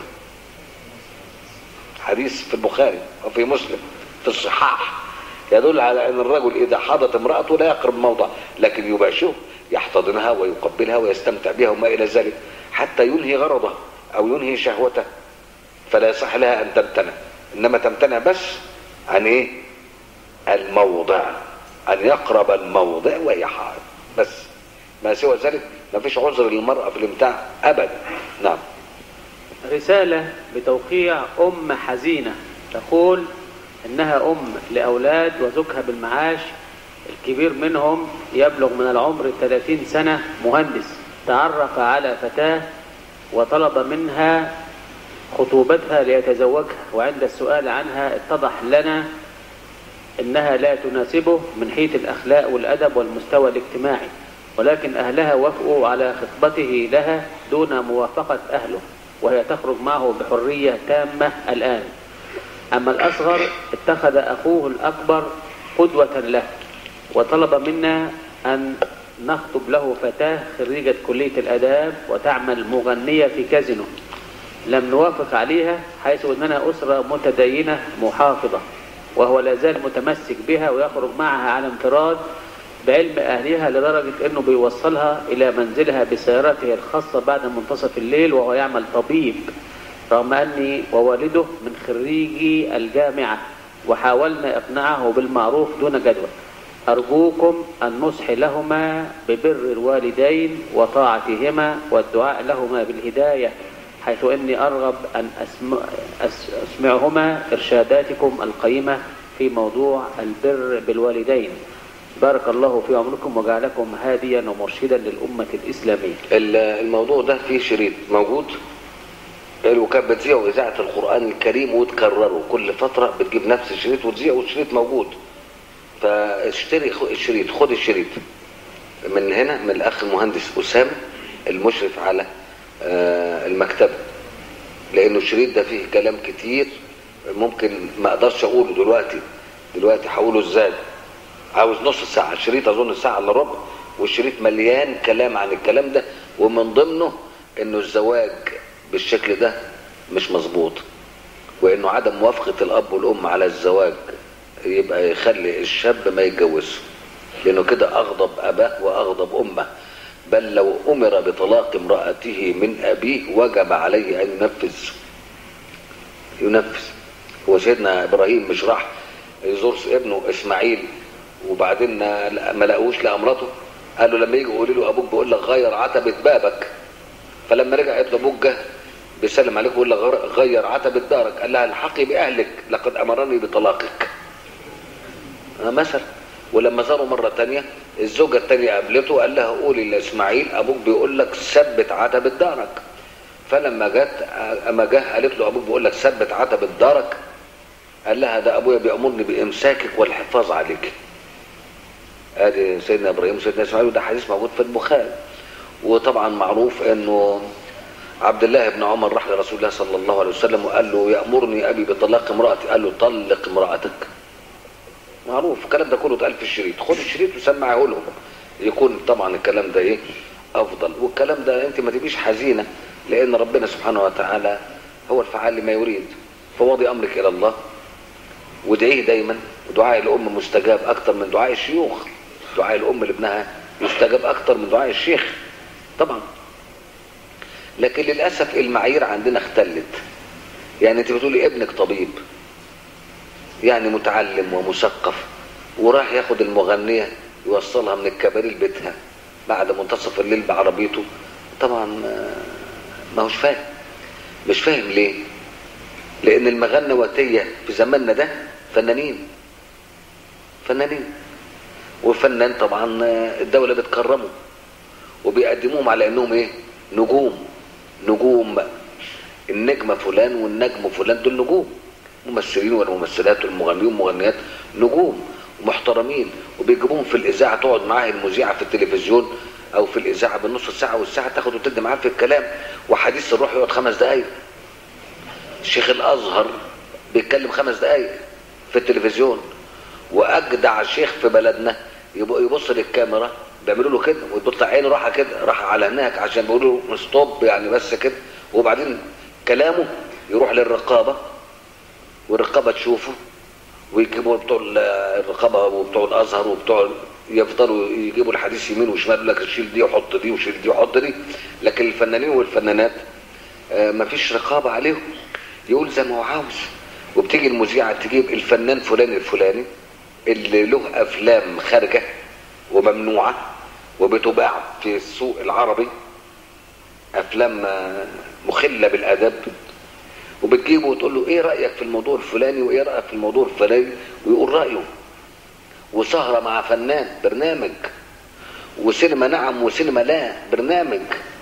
حديث في البخاري وفي مسلم في الصحاح يدل على ان الرجل اذا حاضت امراته لا يقرب موضع لكن يباشره يحتضنها ويقبلها ويستمتع بها وما الى ذلك حتى ينهي غرضه او ينهي شهوته فلا يصح لها ان تمتنع انما تمتنع بس عن ايه الموضع ان يقرب الموضع وهي حائض بس ما سوى ذلك ما فيش عذر للمرأة في الامتاع ابدا نعم رسالة بتوقيع أم حزينة تقول إنها أم لأولاد وزوجها بالمعاش الكبير منهم يبلغ من العمر 30 سنة مهندس تعرف على فتاة وطلب منها خطوبتها ليتزوجها وعند السؤال عنها اتضح لنا انها لا تناسبه من حيث الاخلاق والادب والمستوى الاجتماعي ولكن اهلها وافقوا على خطبته لها دون موافقة اهله وهي تخرج معه بحرية تامة الان اما الاصغر اتخذ اخوه الاكبر قدوة له وطلب منا ان نخطب له فتاة خريجة كلية الآداب وتعمل مغنية في كازينو لم نوافق عليها حيث أننا أسرة متدينة محافظة وهو لا زال متمسك بها ويخرج معها على انفراد بعلم أهلها لدرجة أنه بيوصلها إلى منزلها بسيارته الخاصة بعد منتصف الليل وهو يعمل طبيب رغم أني ووالده من خريجي الجامعة وحاولنا إقناعه بالمعروف دون جدوى أرجوكم النصح لهما ببر الوالدين وطاعتهما والدعاء لهما بالهداية حيث إني أرغب أن أسمع أس- أسمعهما إرشاداتكم القيمة في موضوع البر بالوالدين بارك الله في عمركم وجعلكم هاديا ومرشدا للأمة الإسلامية ال- الموضوع ده فيه شريط موجود وكانت بتذيعوا اذاعه القران الكريم وتكرروا كل فتره بتجيب نفس الشريط وتذيع والشريط موجود فاشتري خ- الشريط خد الشريط من هنا من الاخ المهندس اسامه المشرف على آه، المكتبه لانه الشريط ده فيه كلام كتير ممكن ما اقدرش اقوله دلوقتي دلوقتي هقوله ازاي عاوز نص ساعه الشريط اظن ساعه الا ربع والشريط مليان كلام عن الكلام ده ومن ضمنه انه الزواج بالشكل ده مش مظبوط وانه عدم موافقه الاب والام على الزواج يبقى يخلي الشاب ما يتجوزش لانه كده اغضب اباه واغضب امه بل لو امر بطلاق امراته من ابيه وجب عليه ان ينفذ ينفذ هو سيدنا ابراهيم مش راح يزور ابنه اسماعيل وبعدين ما لقوش لامراته قال له لما يجي يقول له ابوك بيقول لك غير عتبه بابك فلما رجع قالت له ابوك جه بيسلم عليك ويقول لك غير- غير عتبه دارك قال لها الحقي باهلك لقد امرني بطلاقك آه مثلا ولما زاروا مرة تانية الزوجة التانية قابلته قال لها قولي لإسماعيل أبوك بيقول لك ثبت عتبة دارك فلما جت أما جه قالت له أبوك بيقول لك ثبت عتبة دارك قال لها ده أبويا بيأمرني بإمساكك والحفاظ عليك ادي سيدنا ابراهيم وسيدنا اسماعيل وده حديث موجود في البخاري وطبعا معروف انه عبد الله بن عمر راح لرسول الله صلى الله عليه وسلم وقال له يأمرني ابي بطلاق امرأتي قال له طلق امرأتك معروف الكلام ده كله اتقال في الشريط خد الشريط وسمعه لهم يكون طبعا الكلام ده ايه افضل والكلام ده انت ما تبقيش حزينه لان ربنا سبحانه وتعالى هو الفعال لما يريد فواضي امرك الى الله وادعيه دايما ودعاء الام مستجاب اكتر من دعاء الشيوخ دعاء الام لابنها يستجاب اكتر من دعاء الشيخ طبعا لكن للاسف المعايير عندنا اختلت يعني انت بتقولي ابنك طبيب يعني متعلم ومثقف وراح ياخد المغنية يوصلها من الكباري لبيتها بعد منتصف الليل بعربيته طبعا آه، ما هوش فاهم مش فاهم ليه لان المغنواتية في زماننا ده فنانين فنانين والفنان طبعا آه، الدولة بتكرمه وبيقدموهم على انهم ايه نجوم نجوم النجمة فلان والنجم فلان دول نجوم ممثلين والممثلات والمغنيين والمغنيات نجوم محترمين وبيجيبوهم في الاذاعه تقعد معاه المذيعه في التلفزيون او في الاذاعه بالنص ساعه والساعه تاخد وتدي معاه في الكلام وحديث الروح يقعد خمس دقائق شيخ الازهر بيتكلم خمس دقائق في التلفزيون واجدع شيخ في بلدنا يبقى يبص للكاميرا بيعملوا له كده ويبطلع عينه راحه كده راح على هناك عشان بيقولوا له ستوب يعني بس كده وبعدين كلامه يروح للرقابه والرقابه تشوفه ويجيبوا بتوع ال- الرقابه وبتوع الازهر وبتوع يفضلوا يجيبوا الحديث يمين وشمال يقول لك شيل دي وحط دي وشيل دي وحط دي لكن الفنانين والفنانات آه، مفيش رقابه عليهم يقول زي ما هو عاوز وبتيجي المذيعه تجيب الفنان فلان الفلاني اللي له افلام خارجه وممنوعه وبتباع في السوق العربي افلام آه، مخله بالادب وبتجيبه وتقول له ايه رايك في الموضوع الفلاني وايه رايك في الموضوع الفلاني ويقول رايه وسهره مع فنان برنامج وسينما نعم وسينما لا برنامج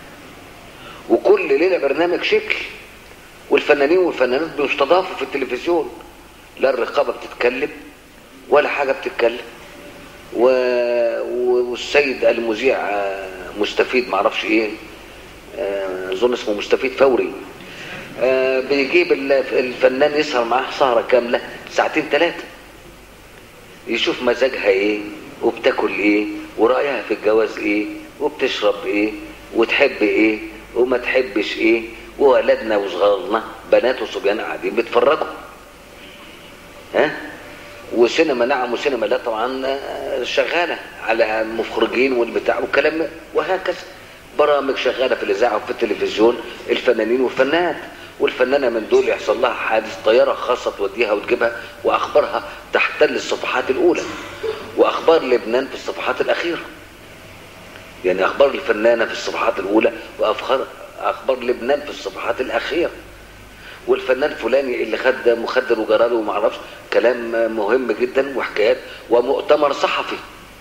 وكل ليله برنامج شكل والفنانين والفنانات بيستضافوا في التلفزيون لا الرقابه بتتكلم ولا حاجه بتتكلم و... و- والسيد المذيع آه، مستفيد معرفش ايه آه، اظن اسمه مستفيد فوري آه، بيجيب ال- الفنان يسهر معاه سهرة كاملة ساعتين ثلاثة يشوف مزاجها ايه وبتاكل ايه ورأيها في الجواز ايه وبتشرب ايه وتحب ايه وما تحبش ايه وولدنا وصغارنا بنات وصبيان قاعدين بيتفرجوا ها وسينما نعم وسينما لا طبعا آه، شغاله على المخرجين والبتاع والكلام وهكذا برامج شغاله في الاذاعه وفي التلفزيون الفنانين والفنانات والفنانه من دول يحصل لها حادث طياره خاصه توديها وتجيبها واخبارها تحتل الصفحات الاولى واخبار لبنان في الصفحات الاخيره يعني اخبار الفنانه في الصفحات الاولى واخبار اخبار لبنان في الصفحات الاخيره والفنان فلاني اللي خد مخدر وجراله وما اعرفش كلام مهم جدا وحكايات ومؤتمر صحفي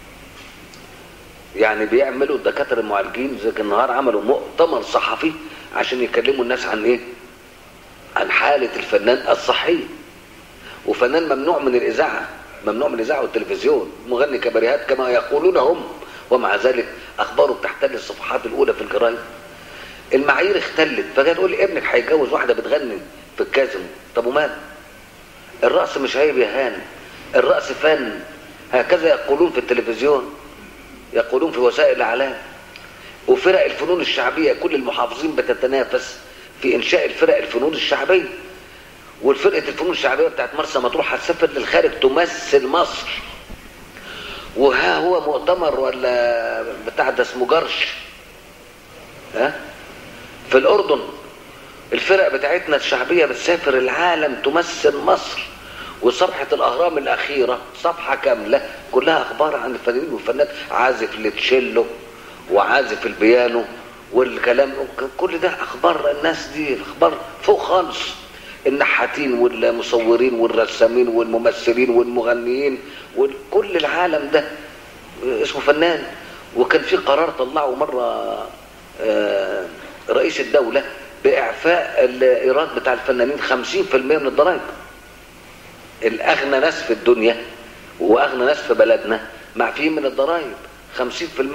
يعني بيعملوا الدكاتره المعالجين زي النهار عملوا مؤتمر صحفي عشان يكلموا الناس عن ايه عن حاله الفنان الصحيه وفنان ممنوع من الاذاعه ممنوع من الاذاعه والتلفزيون مغني كباريهات كما يقولون هم ومع ذلك اخباره بتحتل الصفحات الاولى في الجرايد المعايير اختلت فجاي تقول لي ابنك هيتجوز واحده بتغني في الكازينو طب ومال الرقص مش عيب يا هان الرقص فن هكذا يقولون في التلفزيون يقولون في وسائل الاعلام وفرق الفنون الشعبيه كل المحافظين بتتنافس في انشاء الفرق الفنون الشعبيه والفرقه الفنون الشعبيه بتاعت مرسى مطروح هتسافر للخارج تمثل مصر وها هو مؤتمر ولا بتاع ده اسمه جرش ها في الاردن الفرق بتاعتنا الشعبيه بتسافر العالم تمثل مصر وصفحه الاهرام الاخيره صفحه كامله كلها اخبار عن الفنانين والفنانات عازف التشيلو وعازف البيانو والكلام كل ده اخبار الناس دي اخبار فوق خالص النحاتين والمصورين والرسامين والممثلين والمغنيين وكل العالم ده اسمه فنان وكان في قرار طلعه مره آه، رئيس الدوله باعفاء الايراد بتاع الفنانين 50% من الضرائب الاغنى ناس في الدنيا واغنى ناس في بلدنا معفيين من الضرائب 50%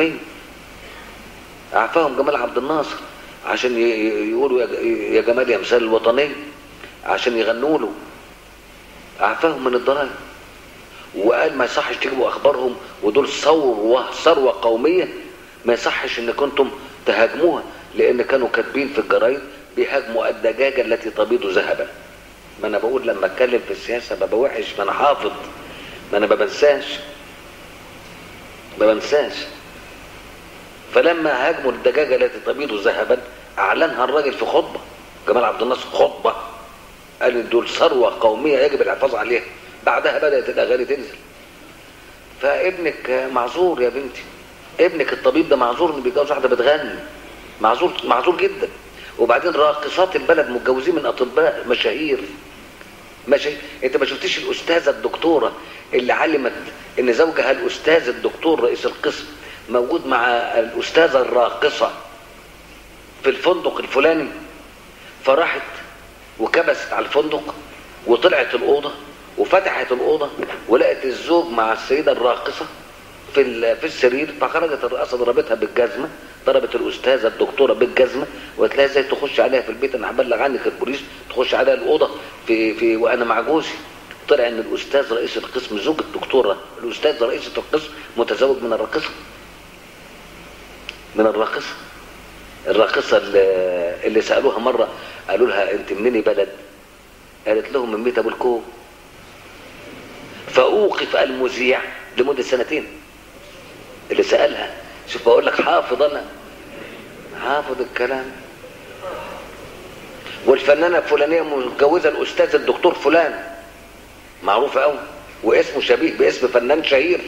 اعفاهم جمال عبد الناصر عشان ي- ي- يقولوا يا- يا جمال يا مثال الوطنيه عشان يغنوا له اعفاهم من الضرائب وقال ما يصحش تجيبوا اخبارهم ودول ثروه ثروه قوميه ما يصحش ان كنتم تهاجموها لان كانوا كاتبين في الجرايد بيهاجموا الدجاجه التي تبيض ذهبا ما انا بقول لما اتكلم في السياسه ببقى وحش ما انا حافظ ما انا ما بنساش ما بنساش فلما هاجموا الدجاجه التي تبيض ذهبا اعلنها الراجل في خطبه جمال عبد الناصر خطبه قال إن دول ثروه قوميه يجب الحفاظ عليها بعدها بدات الاغاني تنزل فابنك معذور يا بنتي ابنك الطبيب ده معذور انه بيتجوز واحده بتغني معذور معذور جدا وبعدين راقصات البلد متجوزين من اطباء مشاهير ماشي انت ما شفتيش الاستاذه الدكتوره اللي علمت ان زوجها الاستاذ الدكتور رئيس القسم موجود مع الاستاذه الراقصه في الفندق الفلاني فراحت وكبست على الفندق وطلعت الاوضه وفتحت الاوضه ولقت الزوج مع السيده الراقصه في ال- في السرير فخرجت الرقاصه ضربتها بالجزمه ضربت الاستاذه الدكتوره بالجزمه وقالت لها ازاي تخش عليها في البيت انا هبلغ عنك البوليس تخش عليها الاوضه في في وانا مع جوزي طلع ان الاستاذ رئيس القسم زوج الدكتوره الاستاذ رئيسه القسم متزوج من الراقصه من الراقصه الراقصه اللي, اللي سالوها مره قالوا لها انت منين بلد قالت لهم من بيت ابو الكوم فاوقف المذيع لمده سنتين اللي سالها شوف بقول لك حافظ انا حافظ الكلام والفنانه الفلانيه متجوزه الاستاذ الدكتور فلان معروف قوي واسمه شبيه باسم فنان شهير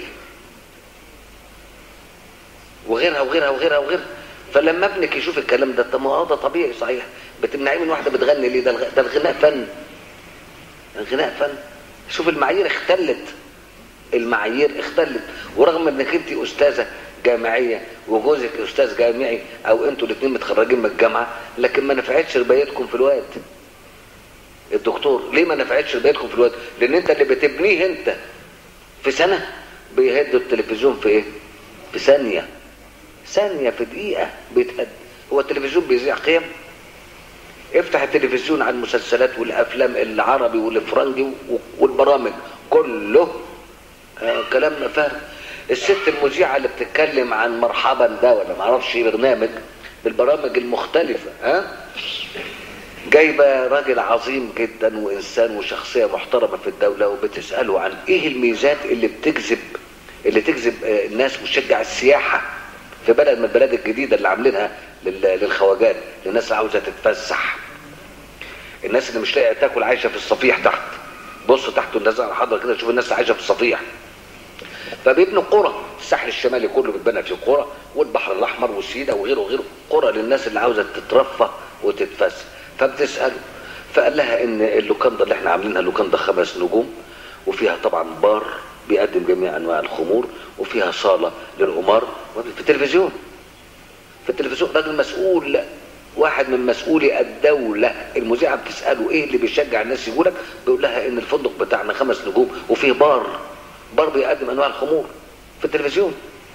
وغيرها وغيرها وغيرها وغيرها فلما ابنك يشوف الكلام ده طب ما هو ده طبيعي صحيح بتمنعيه من واحده بتغني ليه ده الغ- ده الغناء فن الغناء فن شوف المعايير اختلت المعايير اختلت ورغم انك انت استاذه جامعيه وجوزك استاذ جامعي او انتوا الاثنين متخرجين من الجامعه لكن ما نفعتش ربايتكم في الوقت الدكتور ليه ما نفعتش ربايتكم في الوقت لان انت اللي بتبنيه انت في سنه بيهدوا التلفزيون في ايه في ثانيه ثانيه في دقيقه بيتهد هو التلفزيون بيذيع قيم افتح التلفزيون على المسلسلات والافلام العربي والفرنجي والبرامج كله آه كلام فارغ الست المذيعه اللي بتتكلم عن مرحبا ده ولا ما اعرفش ايه برنامج بالبرامج المختلفه ها جايبه راجل عظيم جدا وانسان وشخصيه محترمه في الدوله وبتساله عن ايه الميزات اللي بتجذب اللي تجذب آه، الناس وتشجع السياحه في بلد من البلاد الجديده اللي عاملينها لل- للخواجات للناس اللي عاوزه تتفسح الناس اللي مش لاقيه تاكل عايشه في الصفيح تحت بص تحت الناس على حضره كده شوف الناس عايشه في الصفيح فبيبنوا قرى الساحل الشمالي كله بيتبنى فيه قرى والبحر الاحمر والسيده وغيره وغيره قرى للناس اللي عاوزه تترفه وتتفسح فبتساله فقال لها ان اللوكاندا اللي احنا عاملينها اللوكاندا خمس نجوم وفيها طبعا بار بيقدم جميع انواع الخمور وفيها صاله للقمار في التلفزيون في التلفزيون راجل مسؤول واحد من مسؤولي الدولة المذيعة بتسأله ايه اللي بيشجع الناس يقولك بيقول لها ان الفندق بتاعنا خمس نجوم وفيه بار بار بيقدم انواع الخمور في التلفزيون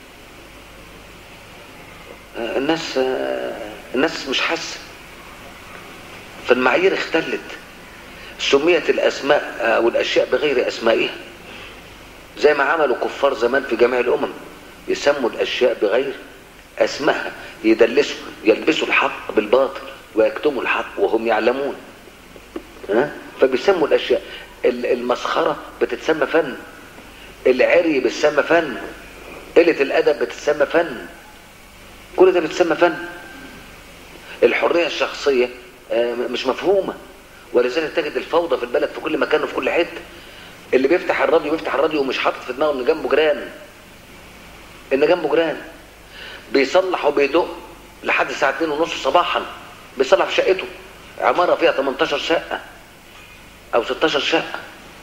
آه، الناس آه، الناس مش حاسه فالمعايير اختلت سميت الاسماء او الاشياء بغير اسمائها زي ما عملوا كفار زمان في جميع الامم يسموا الاشياء بغير اسمائها يدلسوا يلبسوا الحق بالباطل ويكتموا الحق وهم يعلمون ها فبيسموا الاشياء ال- المسخره بتتسمى فن العري بتسمى فن قله الادب بتتسمى فن كل ده بيتسمى فن الحريه الشخصيه آه، مش مفهومه ولذلك تجد الفوضى في البلد في كل مكان وفي كل حته اللي بيفتح الراديو بيفتح الراديو ومش حاطط في دماغه ان جنبه جيران ان جنبه جيران بيصلح وبيدق لحد الساعه 2 ونص صباحا بيصلح في شقته عماره فيها 18 شقه او 16 شقه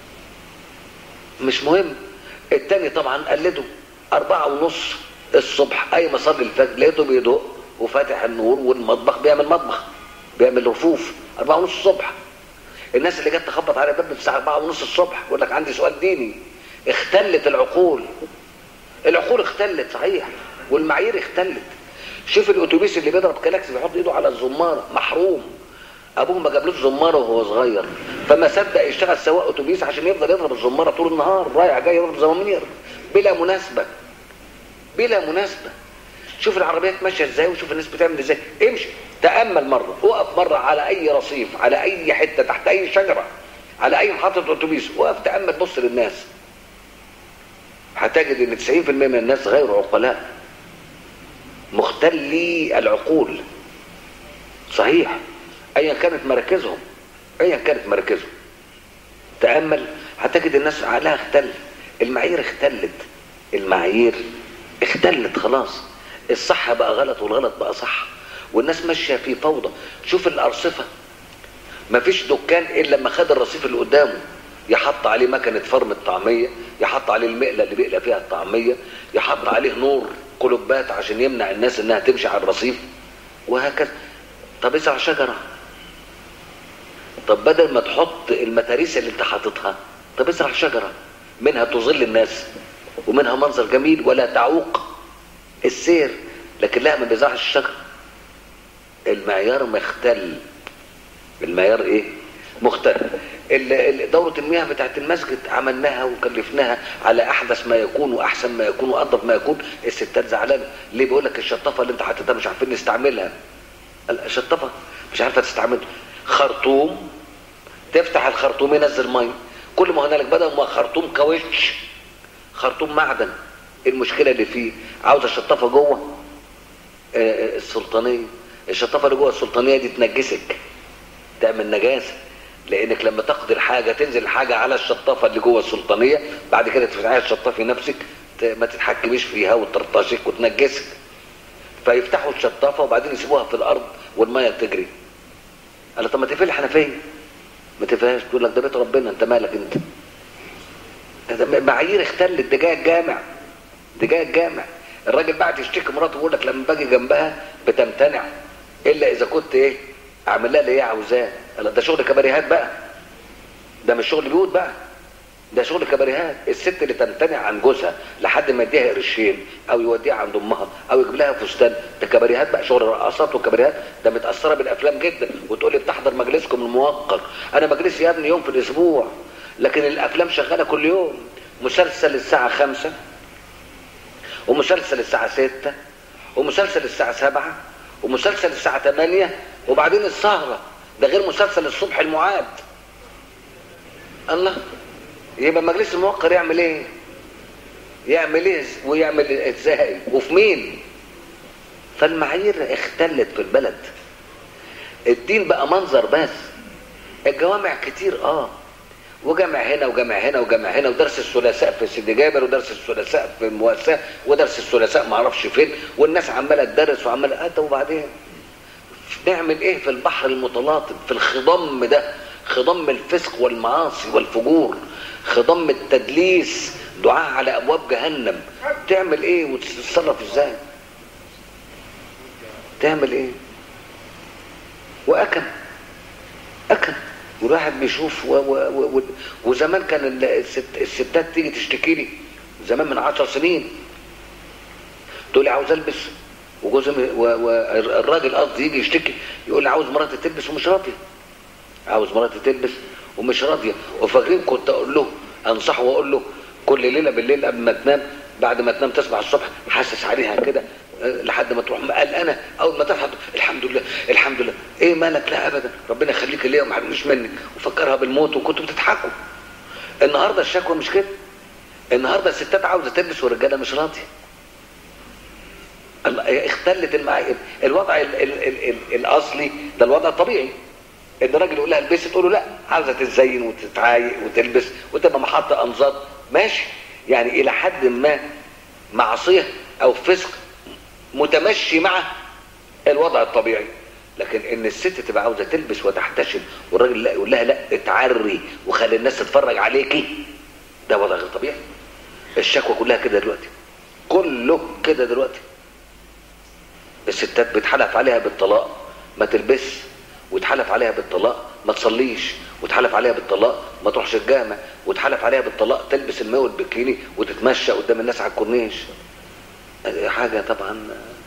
مش مهم التاني طبعا قلده أربعة ونص الصبح أي ما صلي الفجر لقيته بيدق وفاتح النور والمطبخ بيعمل مطبخ بيعمل رفوف أربعة ونص الصبح الناس اللي جت تخبط على باب الساعة أربعة ونص الصبح يقول لك عندي سؤال ديني اختلت العقول العقول اختلت صحيح والمعايير اختلت شوف الاتوبيس اللي بيضرب كلاكس بيحط ايده على الزماره محروم ابوه ما جابلوش زماره وهو صغير فما صدق يشتغل سواق اتوبيس عشان يفضل يضرب الزماره طول النهار رايح جاي يضرب زمامير بلا مناسبه بلا مناسبه شوف العربيات ماشيه ازاي وشوف الناس بتعمل ازاي امشي تامل مره وقف مره على اي رصيف على اي حته تحت اي شجره على اي محطه اتوبيس وقف تامل بص للناس هتجد ان 90% من الناس غير عقلاء مختلي العقول صحيح ايا كانت مراكزهم ايا كانت مراكزهم تامل هتجد الناس عقلها اختل المعايير اختلت المعايير اختلت خلاص الصح بقى غلط والغلط بقى صح والناس ماشيه في فوضى شوف الارصفه مفيش دكان الا لما خد الرصيف اللي قدامه يحط عليه مكنه فرم الطعميه يحط عليه المقله اللي بيقلى فيها الطعميه يحط عليه نور قلوبات عشان يمنع الناس انها تمشي على الرصيف وهكذا طب ازرع شجره طب بدل ما تحط المتاريس اللي انت حاططها طب ازرع شجره منها تظل الناس ومنها منظر جميل ولا تعوق السير لكن لا ما بيزرعش الشجر المعيار مختل المعيار ايه مختلف ال- ال- دورة المياه بتاعت المسجد عملناها وكلفناها على احدث ما يكون واحسن ما يكون وانظف ما يكون الستات زعلانه ليه بيقول لك الشطافه اللي انت حاططها مش عارفين نستعملها الشطافه مش عارفه تستعمل خرطوم تفتح الخرطوم ينزل ميه كل ما هنالك بدل ما خرطوم كاوتش خرطوم معدن إيه المشكله اللي فيه عاوز الشطافه جوه آه، آه، السلطانيه الشطافه اللي جوه السلطانيه دي تنجسك تعمل نجاسه لانك لما تقدر حاجه تنزل حاجه على الشطافه اللي جوه السلطانيه بعد كده تفتحيها الشطافه نفسك ت- ما تتحكميش فيها وترطشك وتنجسك فيفتحوا الشطافه وبعدين يسيبوها في الارض والميه تجري قال طب ما تقفل الحنفيه ما تقفلهاش تقول لك ده بيت ربنا انت مالك انت ده معايير اختلت ده جاي الجامع ده جاي الجامع الراجل بعد يشتكي مراته بيقول لك لما باجي جنبها بتمتنع الا اذا كنت ايه اعمل لها اللي هي عاوزاه قال ده شغل كباريهات بقى ده مش شغل بيوت بقى ده شغل كباريهات الست اللي تمتنع عن جوزها لحد ما يديها قرشين او يوديها عند امها او يجيب لها فستان ده كباريهات بقى شغل رقصات وكباريهات ده متاثره بالافلام جدا وتقول لي بتحضر مجلسكم الموقر انا مجلسي يا ابني يوم في الاسبوع لكن الافلام شغاله كل يوم مسلسل الساعه خمسة ومسلسل الساعة ستة ومسلسل الساعة سبعة ومسلسل الساعة تمانية وبعدين السهرة ده غير مسلسل الصبح المعاد الله يبقى مجلس الموقر يعمل ايه يعمل ايه ويعمل ازاي وفي مين فالمعايير اختلت في البلد الدين بقى منظر بس الجوامع كتير اه وجامع هنا وجامع هنا وجامع هنا ودرس الثلاثاء في سيدي جابر ودرس الثلاثاء في المواساة ودرس الثلاثاء ما اعرفش فين والناس عماله تدرس وعماله اه وبعدين نعمل ايه في البحر المتلاطم في الخضم ده خضم الفسق والمعاصي والفجور خضم التدليس دعاء على ابواب جهنم تعمل ايه وتتصرف ازاي تعمل ايه واكم اكم والواحد بيشوف و و و و وزمان كان الست الستات تيجي تشتكي لي زمان من عشر سنين تقول لي عاوز البس وجوزي والراجل قصدي يجي يشتكي يقول لي عاوز مراتي تلبس ومش راضيه عاوز مراتي تلبس ومش راضيه وفاكرين كنت اقول له انصحه واقول له كل ليله بالليل قبل ما تنام بعد ما تنام تصبح الصبح حاسس عليها كده لحد ما تروح قلقانه اول ما تصحى الحمد لله الحمد لله ايه مالك لا ابدا ربنا يخليك ليا وما حرمنيش منك وفكرها بالموت وكنتوا بتضحكوا النهارده الشكوى مش كده النهارده الستات عاوزه تلبس والرجاله مش راضيه اختلت المعايير الوضع ال ال ال ال الاصلي ده الوضع الطبيعي ان الراجل يقول لها البسي تقول له لا عاوزه تتزين وتتعايق وتلبس وتبقى محطه انظار ماشي يعني الى حد ما معصيه او فسق متمشي مع الوضع الطبيعي لكن ان الست تبقى عاوزه تلبس وتحتشم والراجل لا يقول لها لا اتعري وخلي الناس تتفرج عليكي ده وضع غير طبيعي الشكوى كلها كده دلوقتي كله كده دلوقتي الستات بيتحلف عليها بالطلاق ما تلبس وتحلف عليها بالطلاق ما تصليش وتحلف عليها بالطلاق ما تروحش الجامع وتحلف عليها بالطلاق تلبس الماء والبكيني وتتمشى قدام الناس على الكورنيش حاجه طبعا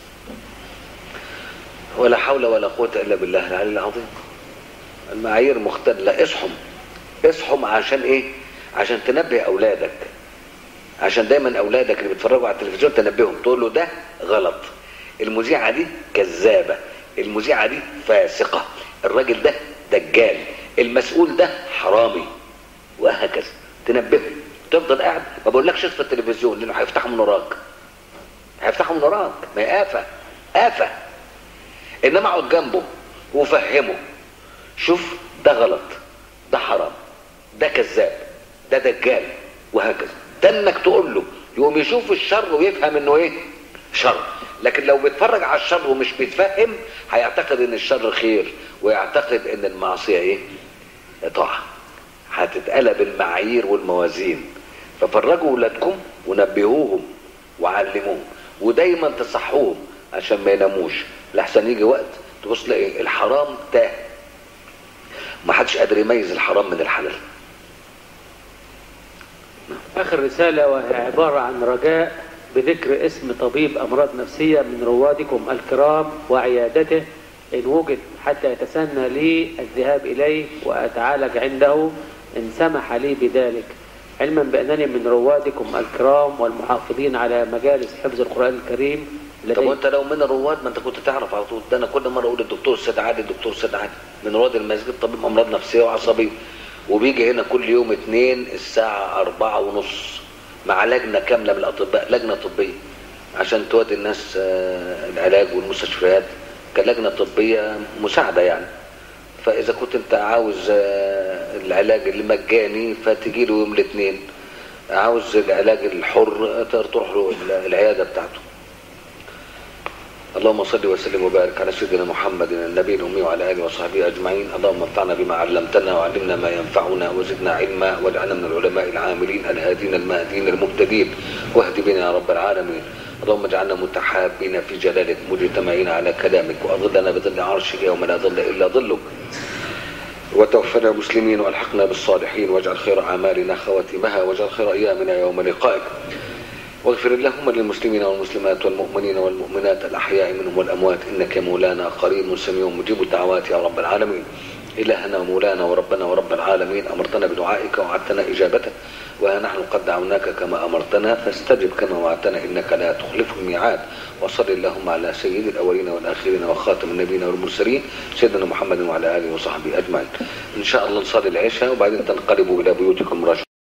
ولا حول ولا قوه الا بالله العلي العظيم المعايير مختلة اصحم اصحم عشان ايه عشان تنبه اولادك عشان دايما اولادك اللي بيتفرجوا على التلفزيون تنبههم تقول له ده غلط المذيعه دي كذابه المذيعه دي فاسقه الراجل ده دجال المسؤول ده حرامي وهكذا تنبهه تفضل قاعد ما بقولكش اطفي التلفزيون لانه هيفتحوا من وراك هيفتحوا من وراك ما هي آفة آفة انما اقعد جنبه وفهمه شوف ده غلط ده حرام ده كذاب ده دجال وهكذا ده انك تقول له يقوم يشوف الشر ويفهم انه ايه شر لكن لو بيتفرج على الشر ومش بيتفهم هيعتقد ان الشر خير ويعتقد ان المعصيه ايه طاعه هتتقلب المعايير والموازين ففرجوا ولادكم ونبهوهم وعلموهم ودايما تصحوهم عشان ما يناموش لحسن يجي وقت تبص تلاقي الحرام تاه ما حدش قادر يميز الحرام من الحلال آخر رسالة وهي عبارة عن رجاء بذكر اسم طبيب أمراض نفسية من روادكم الكرام وعيادته إن وجد حتى يتسنى لي الذهاب إليه وأتعالج عنده إن سمح لي بذلك علما بأنني من روادكم الكرام والمحافظين على مجالس حفظ القرآن الكريم طب وانت لو من الرواد ما انت كنت تعرف على طول ده انا كل مره اقول الدكتور سيد عادل الدكتور سيد عادل من رواد المسجد طبيب امراض نفسيه وعصبيه وبيجي هنا كل يوم اثنين الساعه أربعة ونص مع لجنه كامله من الاطباء لجنه طبيه عشان تودي الناس العلاج والمستشفيات كلجنه طبيه مساعده يعني فاذا كنت انت عاوز العلاج المجاني فتجي له يوم الاثنين عاوز العلاج الحر تروح له العياده بتاعته اللهم صل وسلم وبارك على سيدنا محمد النبي الامي وعلى اله وصحبه اجمعين اللهم انفعنا بما علمتنا وعلمنا ما ينفعنا وزدنا علما واجعلنا من العلماء العاملين الهادين المهدين المهتدين واهد بنا يا رب العالمين اللهم اجعلنا متحابين في جلالك مجتمعين على كلامك واظلنا بظل عرشك يوم لا ظل الا ظلك وتوفنا مسلمين والحقنا بالصالحين واجعل خير اعمالنا خواتمها واجعل خير ايامنا يوم لقائك واغفر اللهم للمسلمين والمسلمات والمؤمنين والمؤمنات الأحياء منهم والأموات إنك مولانا قريب سميع مجيب الدعوات يا رب العالمين إلهنا ومولانا وربنا ورب العالمين أمرتنا بدعائك ووعدتنا إجابته وها نحن قد دعوناك كما أمرتنا فاستجب كما وعدتنا إنك لا تخلف الميعاد وصل اللهم على سيد الأولين والآخرين وخاتم النبيين والمرسلين سيدنا محمد وعلى آله وصحبه أجمعين إن شاء الله نصلي العشاء وبعدين تنقلبوا إلى بيوتكم رجل